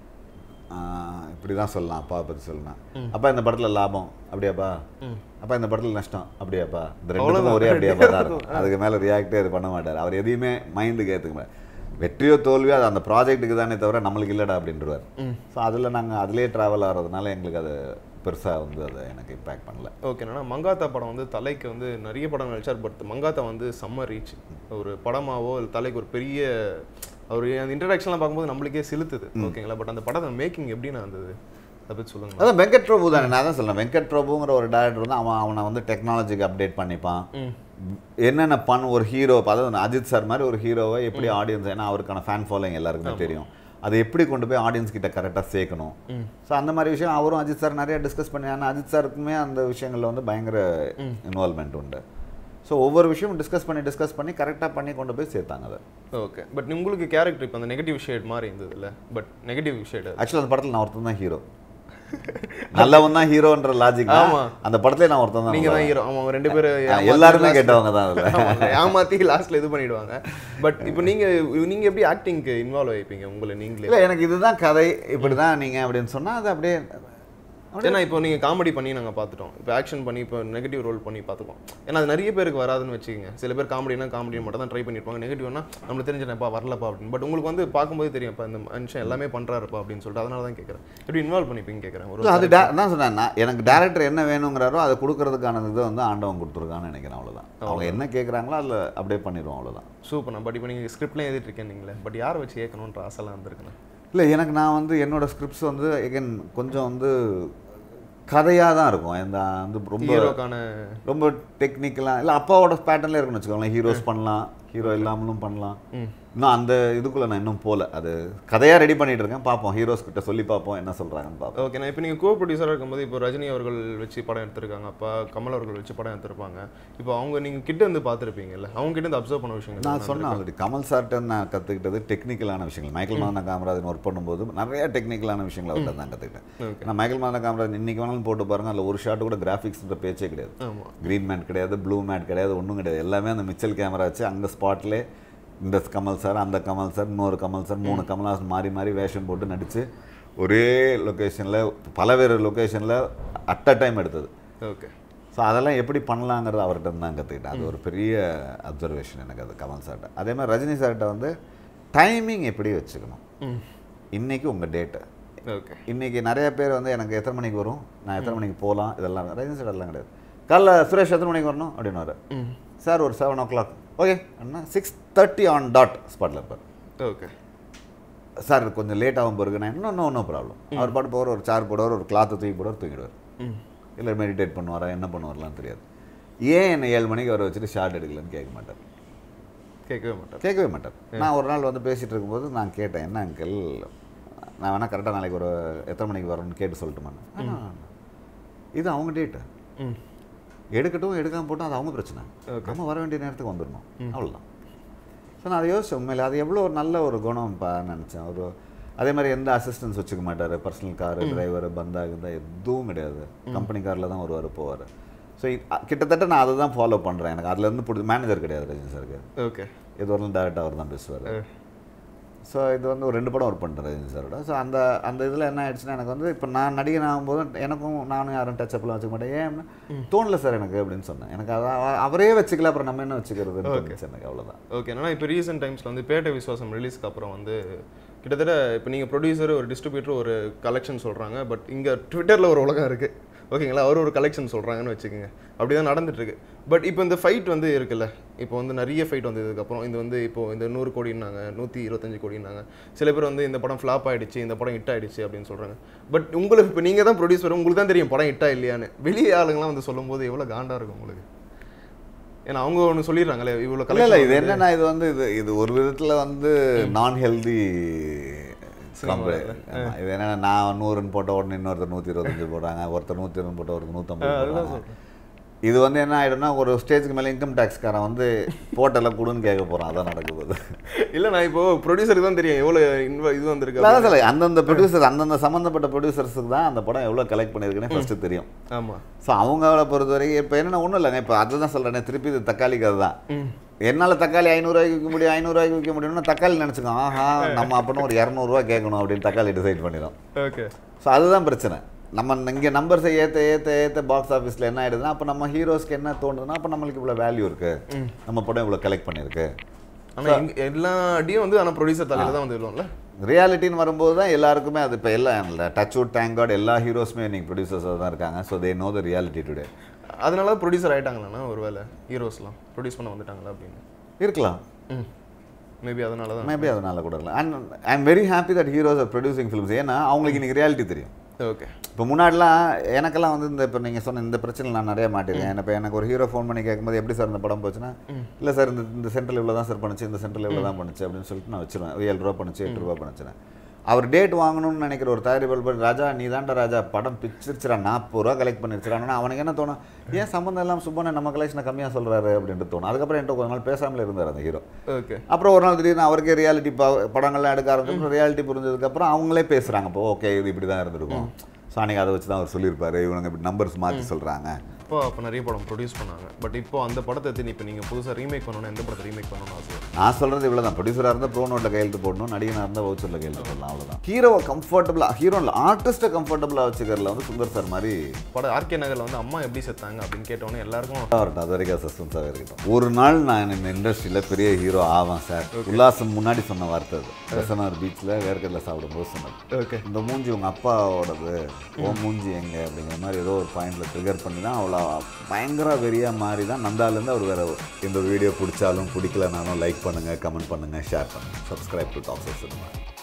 ஆஹ், இப்படி தான் சொல்லலாம் அப்பா பற்றி சொல்லலாம் அப்பா இந்த படத்தில் லாபம் அப்படியாப்பா அப்பா இந்த படத்தில் நஷ்டம் அப்படியாப்பா இந்த ரெண்டுக்கும் ஒரே அப்படியாப்பா தான் இருக்கும் அதுக்கு மேலே ரியாக்டே இது பண்ண மாட்டார் அவர் எதையுமே மைண்டுக்கு ஏற்றுக்க மாட்டார் வெற்றியோ தோல்வியோ அது அந்த ப்ராஜெக்ட்டுக்கு தானே தவிர நம்மளுக்கு இல்லைடா அப்படின்றவார் ஸோ அதில் நாங்கள் அதிலே ட்ராவல் ஆகிறதுனால எங்களுக்கு அது பெருசாக வந்து அதை எனக்கு இம்பேக்ட் பண்ணல ஓகேண்ணா மங்காத்தா படம் வந்து தலைக்கு வந்து நிறைய படம் நடிச்சார் பட் மங்காத்தா வந்து செம்ம ரீச் ஒரு படமாவோ இல்லை தலைக்கு ஒரு பெரிய அவர் அந்த இன்ட்ரடக்ஷன்லாம் பார்க்கும்போது நம்மளுக்கே சிலுத்துது ஓகேங்களா பட் அந்த படத்தை மேக்கிங் எப்படிண்ணா இருந்தது அதை பற்றி சொல்லுங்க அதான் வெங்கட் பிரபு தானே நான் தான் சொல்றேன் வெங்கட் பிரபுங்கிற ஒரு டேரக்டர் வந்து அவன் அவனை வந்து டெக்னாலஜிக்கு அப்டேட் பண்ணிப்பான் என்னென்ன பண்ண ஒரு ஹீரோ அதாவது அஜித் சார் மாதிரி ஒரு ஹீரோவை எப்படி ஆடியன்ஸ் ஏன்னா அவருக்கான ஃபேன் ஃபாலோயிங் எல்லாருக்குமே தெரியும் அதை எப்படி கொண்டு போய் ஆடியன்ஸ் கிட்ட கரெக்டாக சேர்க்கணும் ஸோ அந்த மாதிரி விஷயம் அவரும் அஜித் சார் நிறைய டிஸ்கஸ் பண்ணி ஆனால் அஜித் சாருக்குமே அந்த விஷயங்களில் வந்து பயங்கர இன்வால்மெண்ட் உண்டு ஸோ ஒவ்வொரு விஷயமும் டிஸ்கஸ் பண்ணி டிஸ்கஸ் பண்ணி கரெக்டாக பண்ணி கொண்டு போய் சேர்த்தாங்க அதை ஓகே பட் உங்களுக்கு கேரக்டர் இப்போ அந்த நெகட்டிவ் ஷேட் மாதிரி இருந்தது இல்லை பட் நெகட்டிவ் ஷேட் ஆக்சுவலாக அந்த படத்தில் நான் ஒருத்தன் தான் ஹீரோ நல்லவன் தான் ஹீரோன்ற லாஜிக் ஆமா. அந்த படத்துல நான் ஒருத்தன் தான் நீங்க தான் ஹீரோ அவங்க ரெண்டு பேரும் ஆ, ஏமாத்தி எல்லாருமே last- கேட்டவங்க தான் அதுல. ஆமாங்க, ஏமாத்தி லாஸ்ட்ல இது பண்ணிடுவாங்க பட் இப்போ நீங்க நீங்க எப்படி ஆக்டிங்க்கு இன்வால்வ் ஆயிப்பீங்க உங்களை நீங்களே இல்ல எனக்கு இதுதான் கதை இப்படிதான் நீங்க அப்படின்னு சொன்னா அது அப்படியே ஏன்னா இப்போ நீங்க காமெடி பண்ணி நாங்க பார்த்துட்டோம் இப்போ ஆக்ஷன் பண்ணி இப்போ நெகட்டிவ் ரோல் பண்ணி பார்த்துக்கோம் ஏன்னா அது நிறைய பேருக்கு வராதுன்னு வச்சுக்கோங்க சில பேர் காமெடினா காமெடி மட்டும் தான் ட்ரை பண்ணிருப்பாங்க நெகட்டிவ்னா நம்மளுக்கு தெரிஞ்சப்பா வரலப்பா அப்படின்னு பட் உங்களுக்கு வந்து பார்க்கும்போது தெரியும் இப்போ இந்த மனுஷன் எல்லாமே பண்றாருப்பா அப்படின்னு சொல்லிட்டு அதனால தான் கேட்குறேன் எப்படி இன்வால்வ் பண்ணிப்பீங்க கேட்குறேன் இல்ல, ஒரு அது டே- நான் சொன்னேன் நான் எனக்கு டேரக்டர் என்ன வேணுங்கிறாரோ அதை கொடுக்கறதுக்கான இதை வந்து ஆண்டவன் கொடுத்துருக்கான்னு நினைக்கிறேன் அவ்வளவுதான் அவங்க என்ன கேட்குறாங்களோ அதில் அப்படியே பண்ணிடுவோம் அவ்வளவுதான் சூப்பர் பட் இப்போ நீங்கள் ஸ்கிரிப்ட்லேயும் எழுதிட்டு இருக்கேன் நீங்களே பட் யாரை வச்சு ஏற்கணுன்ற ஆசைலாம் வந்திருக்குண்ணே இல்லை எனக்கு நான் வந்து என்னோட ஸ்கிரிப்ட்ஸ் வந்து எகன் கொஞ்சம் வந்து கதையாக தான் இருக்கும் இந்த வந்து ரொம்ப ஹீரோக்கான ரொம்ப டெக்னிக்கலாக இல்லை அப்பாவோட பேட்டர்ன்ல இருக்குன்னு வச்சுக்கோங்களேன் ஹீரோஸ் பண்ணலாம் ஹீரோ இல்லாமலும் பண்ணலாம் இன்னும் அந்த இதுக்குள்ள நான் இன்னும் போகல அது கதையாக ரெடி பண்ணிட்டு இருக்கேன் பார்ப்போம் ஹீரோஸ் கிட்ட சொல்லி பார்ப்போம் என்ன சொல்றாங்கன்னு பார்ப்போம் ஓகே நான் இப்போ நீங்கள் கோ ப்ரொடியூசராக இருக்கும்போது இப்போ ரஜினி அவர்கள் வச்சு படம் எடுத்திருக்காங்க அப்பா கமல் அவர்கள் வச்சு படம் எடுத்திருப்பாங்க இப்போ அவங்க நீங்கள் கிட்ட இருந்து பார்த்துருப்பீங்கல்ல அவங்க கிட்ட இருந்து அப்சர்வ் பண்ண விஷயங்கள் நான் சொன்னேன் ஆல்ரெடி கமல் சார்ட்ட நான் கற்றுக்கிட்டது டெக்னிக்கலான விஷயங்கள் மைக்கேல் மாதன காமராஜன் ஒர்க் பண்ணும்போது நிறைய டெக்னிக்கலான விஷயங்களை அவர்கிட்ட தான் கற்றுக்கிட்டேன் Okay. நான் மைக்கேல் மாதன காமராஜன் இன்னைக்கு வேணாலும் போட்டு பாருங்க அதில் ஒரு ஷாட் கூட கிராஃபிக்ஸ்ன்ற பேச்சே கிடையாது ஆமாம் க்ரீன் மேட் கிடையாது ப்ளூ மேட் கிடையாது ஒன்றும் கிடையாது எல்லாமே அந்த மிச்சல் கேமரா வச்சு அங்கே ஸ்பாட்லே இந்த கமல் சார் அந்த கமல் சார் இன்னொரு கமல் சார் மூணு கமல்ஹாசன் மாறி மாறி வேஷம் போட்டு நடித்து ஒரே லொக்கேஷனில் பலவேறு லொக்கேஷனில் அட் அ டைம் எடுத்தது ஓகே ஸோ அதெல்லாம் எப்படி பண்ணலாங்கிறது அவர்கிட்ட இருந்து தான் கற்றுக்கிட்டேன் அது ஒரு பெரிய அப்சர்வேஷன் எனக்கு அது கமல் சார்கிட்ட அதே மாதிரி ரஜினி சார்கிட்ட வந்து டைமிங் எப்படி வச்சுக்கணும் ம் இன்னைக்கு உங்கள் டேட்டு ஓகே இன்னைக்கு நிறைய பேர் வந்து எனக்கு எத்தனை மணிக்கு வரும் நான் எத்தனை மணிக்கு போகலாம் இதெல்லாம் ரஜினி சார் அதெல்லாம் கிடையாது காலைல சுரேஷ் எத்தனை மணிக்கு வரணும் அப்படின்னு ம் சார் ஒரு செவன் ஓ கிளாக் ஓகே அண்ணா சிக்ஸ் தேர்ட்டி ஆன் டாட் ஸ்பாட்டில் இருப்பார் ஓகே சார் கொஞ்சம் லேட் ஆகும் பிறகு நான் இன்னும் நோ நோ ப்ராப்ளம் அவர் பாட்டு போகிற ஒரு சேர் போடுவார் ஒரு கிளாத்தை தூக்கி போடுவார் தூங்கிடுவார் ம் இல்லை மெடிடேட் பண்ணுவாரா என்ன பண்ணுவார்லாம் தெரியாது ஏன் என்னை ஏழு மணிக்கு வர வச்சுட்டு ஷார்ட் எடுக்கலன்னு கேட்க மாட்டார் கேட்கவே மாட்டார் கேட்கவே மாட்டார் நான் ஒரு நாள் வந்து பேசிகிட்டு இருக்கும்போது நான் கேட்டேன் என்ன அங்கிள் நான் வேணால் கரெக்டாக நாளைக்கு ஒரு எத்தனை மணிக்கு வரணும்னு கேட்டு சொல்லட்டுமான்னு இது அவங்க டேட்டு ம் எடுக்கட்டும் எடுக்காம போட்டும் அது அவங்க பிரச்சனை நம்ம வர வேண்டிய நேரத்துக்கு வந்துடணும் அவ்வளோதான் ஸோ நான் அதை யோசிச்சேன் உண்மையில அது எவ்வளோ ஒரு நல்ல ஒரு குணம்ப்பா நினச்சேன் ஒரு அதே மாதிரி எந்த அசிஸ்டன்ஸ் வச்சுக்க மாட்டார் பர்சனல் காரு டிரைவர் பந்தா இருந்தால் எதுவும் கிடையாது கம்பெனி காரில் தான் வருவார் போவார் ஸோ கிட்டத்தட்ட நான் அதை தான் ஃபாலோ பண்ணுறேன் எனக்கு அதுலேருந்து பிடிச்ச மேனேஜர் கிடையாது ரஜினி சாருக்கு ஓகே இது வரலும் டேரக்டாக அவர் தான் பேசுவார் ஸோ இது வந்து ஒரு ரெண்டு படம் ஒர்க் பண்ணுறேன் ரஜினி சாரோட ஸோ அந்த அந்த இதில் என்ன ஆயிடுச்சுன்னா எனக்கு வந்து இப்போ நான் நடிகன் ஆகும்போது எனக்கும் நானும் யாரும் டச் அப்லாம் வச்சுக்க மாட்டேன் ஏன் அப்படின்னா, தோணல சார் எனக்கு அப்படின்னு சொன்னேன் எனக்கு அதை அவ- அவரே வச்சுக்கல அப்புறம் நம்ம என்ன வச்சுக்கிறதுன்னு தோணுச்சு எனக்கு அவ்வளோதான் ஓகே என்னன்னா இப்போ ரீசெண்ட் டைம்ஸில் வந்து பேட்டை விசுவாசம் ரிலீஸ்க்கு அப்புறம் வந்து கிட்டத்தட்ட இப்போ நீங்கள் ப்ரொடியூசர் ஒரு டிஸ்ட்ரிபியூட்டர் ஒரு கலெக்ஷன் சொல்கிறாங்க பட் இங்கே ட்விட்டரில் ஒரு உலகம் இருக்குது ஓகேங்களா அவர் ஒரு கலெக்ஷன் சொல்கிறாங்கன்னு வச்சுக்கோங்க அப்படி தான் நடந்துட்டுருக்கு பட் இப்போ இந்த ஃபைட் வந்து இருக்குல்ல இப்போ வந்து நிறைய ஃபைட் வந்ததுக்கப்புறம் இது வந்து இப்போ இந்த நூறு கோடினாங்க நூற்றி இருபத்தஞ்சு கோடினாங்க சில பேர் வந்து இந்த படம் ஃப்ளாப் ஆயிடுச்சு இந்த படம் ஹிட் ஆயிடுச்சு அப்படின்னு சொல்கிறாங்க பட் உங்களுக்கு இப்போ நீங்கள் தான் ப்ரொடியூசர் உங்களுக்கு தான் தெரியும் படம் ஹிட்டா இல்லையான்னு வெளியே ஆளுங்கலாம் வந்து சொல்லும்போது எவ்வளோ காண்டாக இருக்கும் உங்களுக்கு ஏன்னா அவங்க ஒன்று சொல்லிடுறாங்களே இவ்வளோ இல்லை இல்லை இது கலெக்ஷன் என்னன்னா இது வந்து இது இது ஒரு விதத்தில் வந்து நான் ஹெல்தி இது என்னன்னா நான் நூறுன்னு போட்ட உடனே இன்னொருத்தர் நூற்றி இருபத்தஞ்சு போடுறாங்க ஒருத்தர் நூற்றி இருபது போட்ட ஒருத்தர் நூற்றம்பது போடுறாங்க இது வந்து என்ன ஆகிடும்னா ஒரு ஸ்டேஜுக்கு மேலே இன்கம் டேக்ஸ்காரன் வந்து போட்டெல்லாம் கொடுன்னு கேட்க போகிறான் அதான் நடக்க போகுது இல்ல நான் இப்போ ப்ரொடியூசருக்கு தான் தெரியும் எவ்வளோ இன்வ இது வந்திருக்கு அதான் சொல்ல அந்தந்த ப்ரொடியூசர் அந்தந்த சம்மந்தப்பட்ட ப்ரொடியூசர்ஸுக்கு தான் அந்த படம் எவ்வளோ கலெக்ட் பண்ணியிருக்குன்னு ஃபஸ்ட்டு தெரியும் ஆமா ஸோ அவங்கள பொறுத்த வரைக்கும் இப்போ என்னென்ன ஒன்றும் இல்லைங்க இப்போ அதுதான் சொல்கிறேன் திருப்பி இது தக்காளி கதை தான் ம் என்னால் தக்காளி ஐநூறுரூவாய்க்கு விற்க முடியும் ஐநூறுரூவாய்க்கு விற்க முடியும்னா தக்காளி நினச்சிக்கோ ஆஹா நம்ம அப்படின்னு ஒரு இரநூறுவா கேட்கணும் அப்படின்னு தக்காளி டிசைட் பண்ணிடும் ஓகே ஸோ அதுதான் பிரச்சனை நம்ம இங்கே நம்பர்ஸை ஏற்ற ஏற்ற ஏற்ற பாக்ஸ் ஆஃபீஸில் என்ன ஆயிடுதுன்னா அப்போ நம்ம ஹீரோஸ்க்கு என்ன தோணுதுன்னா அப்போ நம்மளுக்கு இவ்வளோ வேல்யூ இருக்குது நம்ம படம் இவ்வளோ கலெக்ட் பண்ணியிருக்கு ஆனா இங்க எல்லா அடியும் வந்து ஆனா ப்ரொடியூசர் தலையில தான் வந்து விழும்ல ரியாலிட்டின்னு வரும்போது தான் எல்லாருக்குமே அது இப்போ எல்லாம் இல்லை டச் வுட் தேங்க் காட் எல்லா ஹீரோஸுமே இன்னைக்கு ப்ரொடியூசர்ஸாக தான் இருக்காங்க so they know the reality today அதனால ப்ரொடியூசர் ஆயிட்டாங்களாண்ணா ஒருவேளை ஹீரோஸ்லாம் ப்ரொடியூஸ் பண்ண வந்துட்டாங்களா அப்படின்னு இருக்கலாம் ம் மேபி அதனால தான் மேபி அதனால கூட இல்லை and I am very happy that heroes are producing films ஏன்னா அவங்களுக்கு இன்னைக்கு ரியாலிட்டி தெரியும் ஓகே இப்போ முன்னாடிலாம் எனக்கெல்லாம் வந்து இந்த இப்போ நீங்கள் சொன்ன இந்த பிரச்சனை நான் நிறைய மாட்டிருக்கேன் இப்போ எனக்கு ஒரு ஹீரோ ஃபோன் பண்ணி கேட்கும்போது எப்படி சார் இந்த படம் போச்சுன்னா இல்லை சார் இந்த இந்த சென்டரில் இவ்வளோ தான் சார் பண்ணுச்சு இந்த சென்டரில் இவ்வளோ தான் பண்ணுச்சு அப்படின்னு சொல்லிட்டு நான் வச்சிருவேன் ஏழு ரூபா பண்ணுச்சு எட்டு ரூபா பண்ணுச்சுன்னு அவர் டேட் வாங்கணும்னு நினைக்கிற ஒரு தயாரிப்பாளர் ராஜா நீ தான்டா ராஜா படம் பிச்சிருச்சுடா நாற்பது ரூபா கலெக்ட் பண்ணிருச்சுடான்னா அவனுக்கு என்ன தோணும் ஏன் சம்மந்தம் இல்லாமல் சுப்பண்ண நம்ம கலெக்ஷனை கம்மியாக சொல்கிறாரு அப்படின்ட்டு தோணும் அதுக்கப்புறம் என்கிட்ட கொஞ்ச நாள் பேசாமலே இருந்தார் அந்த ஹீரோ ஓகே அப்புறம் ஒரு நாள் திடீர்னு அவருக்கே ரியாலிட்டி படங்கள்லாம் எடுக்க ஆரம்பிச்சு ரியாலிட்டி புரிஞ்சதுக்கப்புறம் அவங்களே பேசுகிறாங்க இப்போ ஓகே இது இப்படி தான் இருந்திருக்கும் ஸோ அன்றைக்கி அதை வச்சு தான் அவர் சொல்லியிருப்பாரு இவனுங்க இப்படி நம்பர்ஸ் மாற்றி சொல்கிறாங்க இப்போ அப்போ நிறைய படம் ப்ரொடியூஸ் பண்ணாங்க பட் இப்போ அந்த படத்தை எடுத்து இப்போ நீங்கள் புதுசாக ரீமேக் பண்ணணும் எந்த படத்தை ரீமேக் பண்ணணும்னு ஆசை நான் சொல்கிறது இவ்வளோ தான் ப்ரொடியூசராக இருந்தால் ப்ரோ நோட்டில் கையெழுத்து போடணும் நடிகனாக இருந்தால் வவுச்சரில் கையெழுத்து போடலாம் அவ்வளோதான் ஹீரோவை கம்ஃபர்டபுளாக ஹீரோ இல்லை ஆர்டிஸ்ட்டை கம்ஃபர்டபுளாக வச்சுக்கிறதுல வந்து சுந்தர் சார் மாதிரி படம் ஆர்கே நகரில் வந்து அம்மா எப்படி செத்தாங்க அப்படின்னு கேட்டோன்னே எல்லாருக்கும் வரட்டும் அது வரைக்கும் சஸ்பென்ஸாகவே இருக்கட்டும் ஒரு நாள் நான் இந்த இண்டஸ்ட்ரியில் பெரிய ஹீரோ ஆவேன் சார் உல்லாசம் முன்னாடி சொன்ன வார்த்தை அது பெசனார் பீச்சில் வேர்க்கடலை சாப்பிடும்போது சொன்னது ஓகே இந்த மூஞ்சி உங்கள் அப்பாவோடது ஓ மூஞ்சி எங்கே அப்படிங்கிற மாதிரி ஏதோ ஒரு பாயிண்டில் ட்ரிகர் பண்ணி தான் அவ்வளோ பயங்கர வெறியாக மாறி தான் நந்தாலேருந்து அவர் வேறு இந்த வீடியோ பிடிச்சாலும் பிடிக்கலனாலும் லைக் பண்ணுங்கள் கமெண்ட் பண்ணுங்கள் ஷேர் பண்ணுங்கள் சப்ஸ்கிரைப் டு டாக்ஸர் சினிமா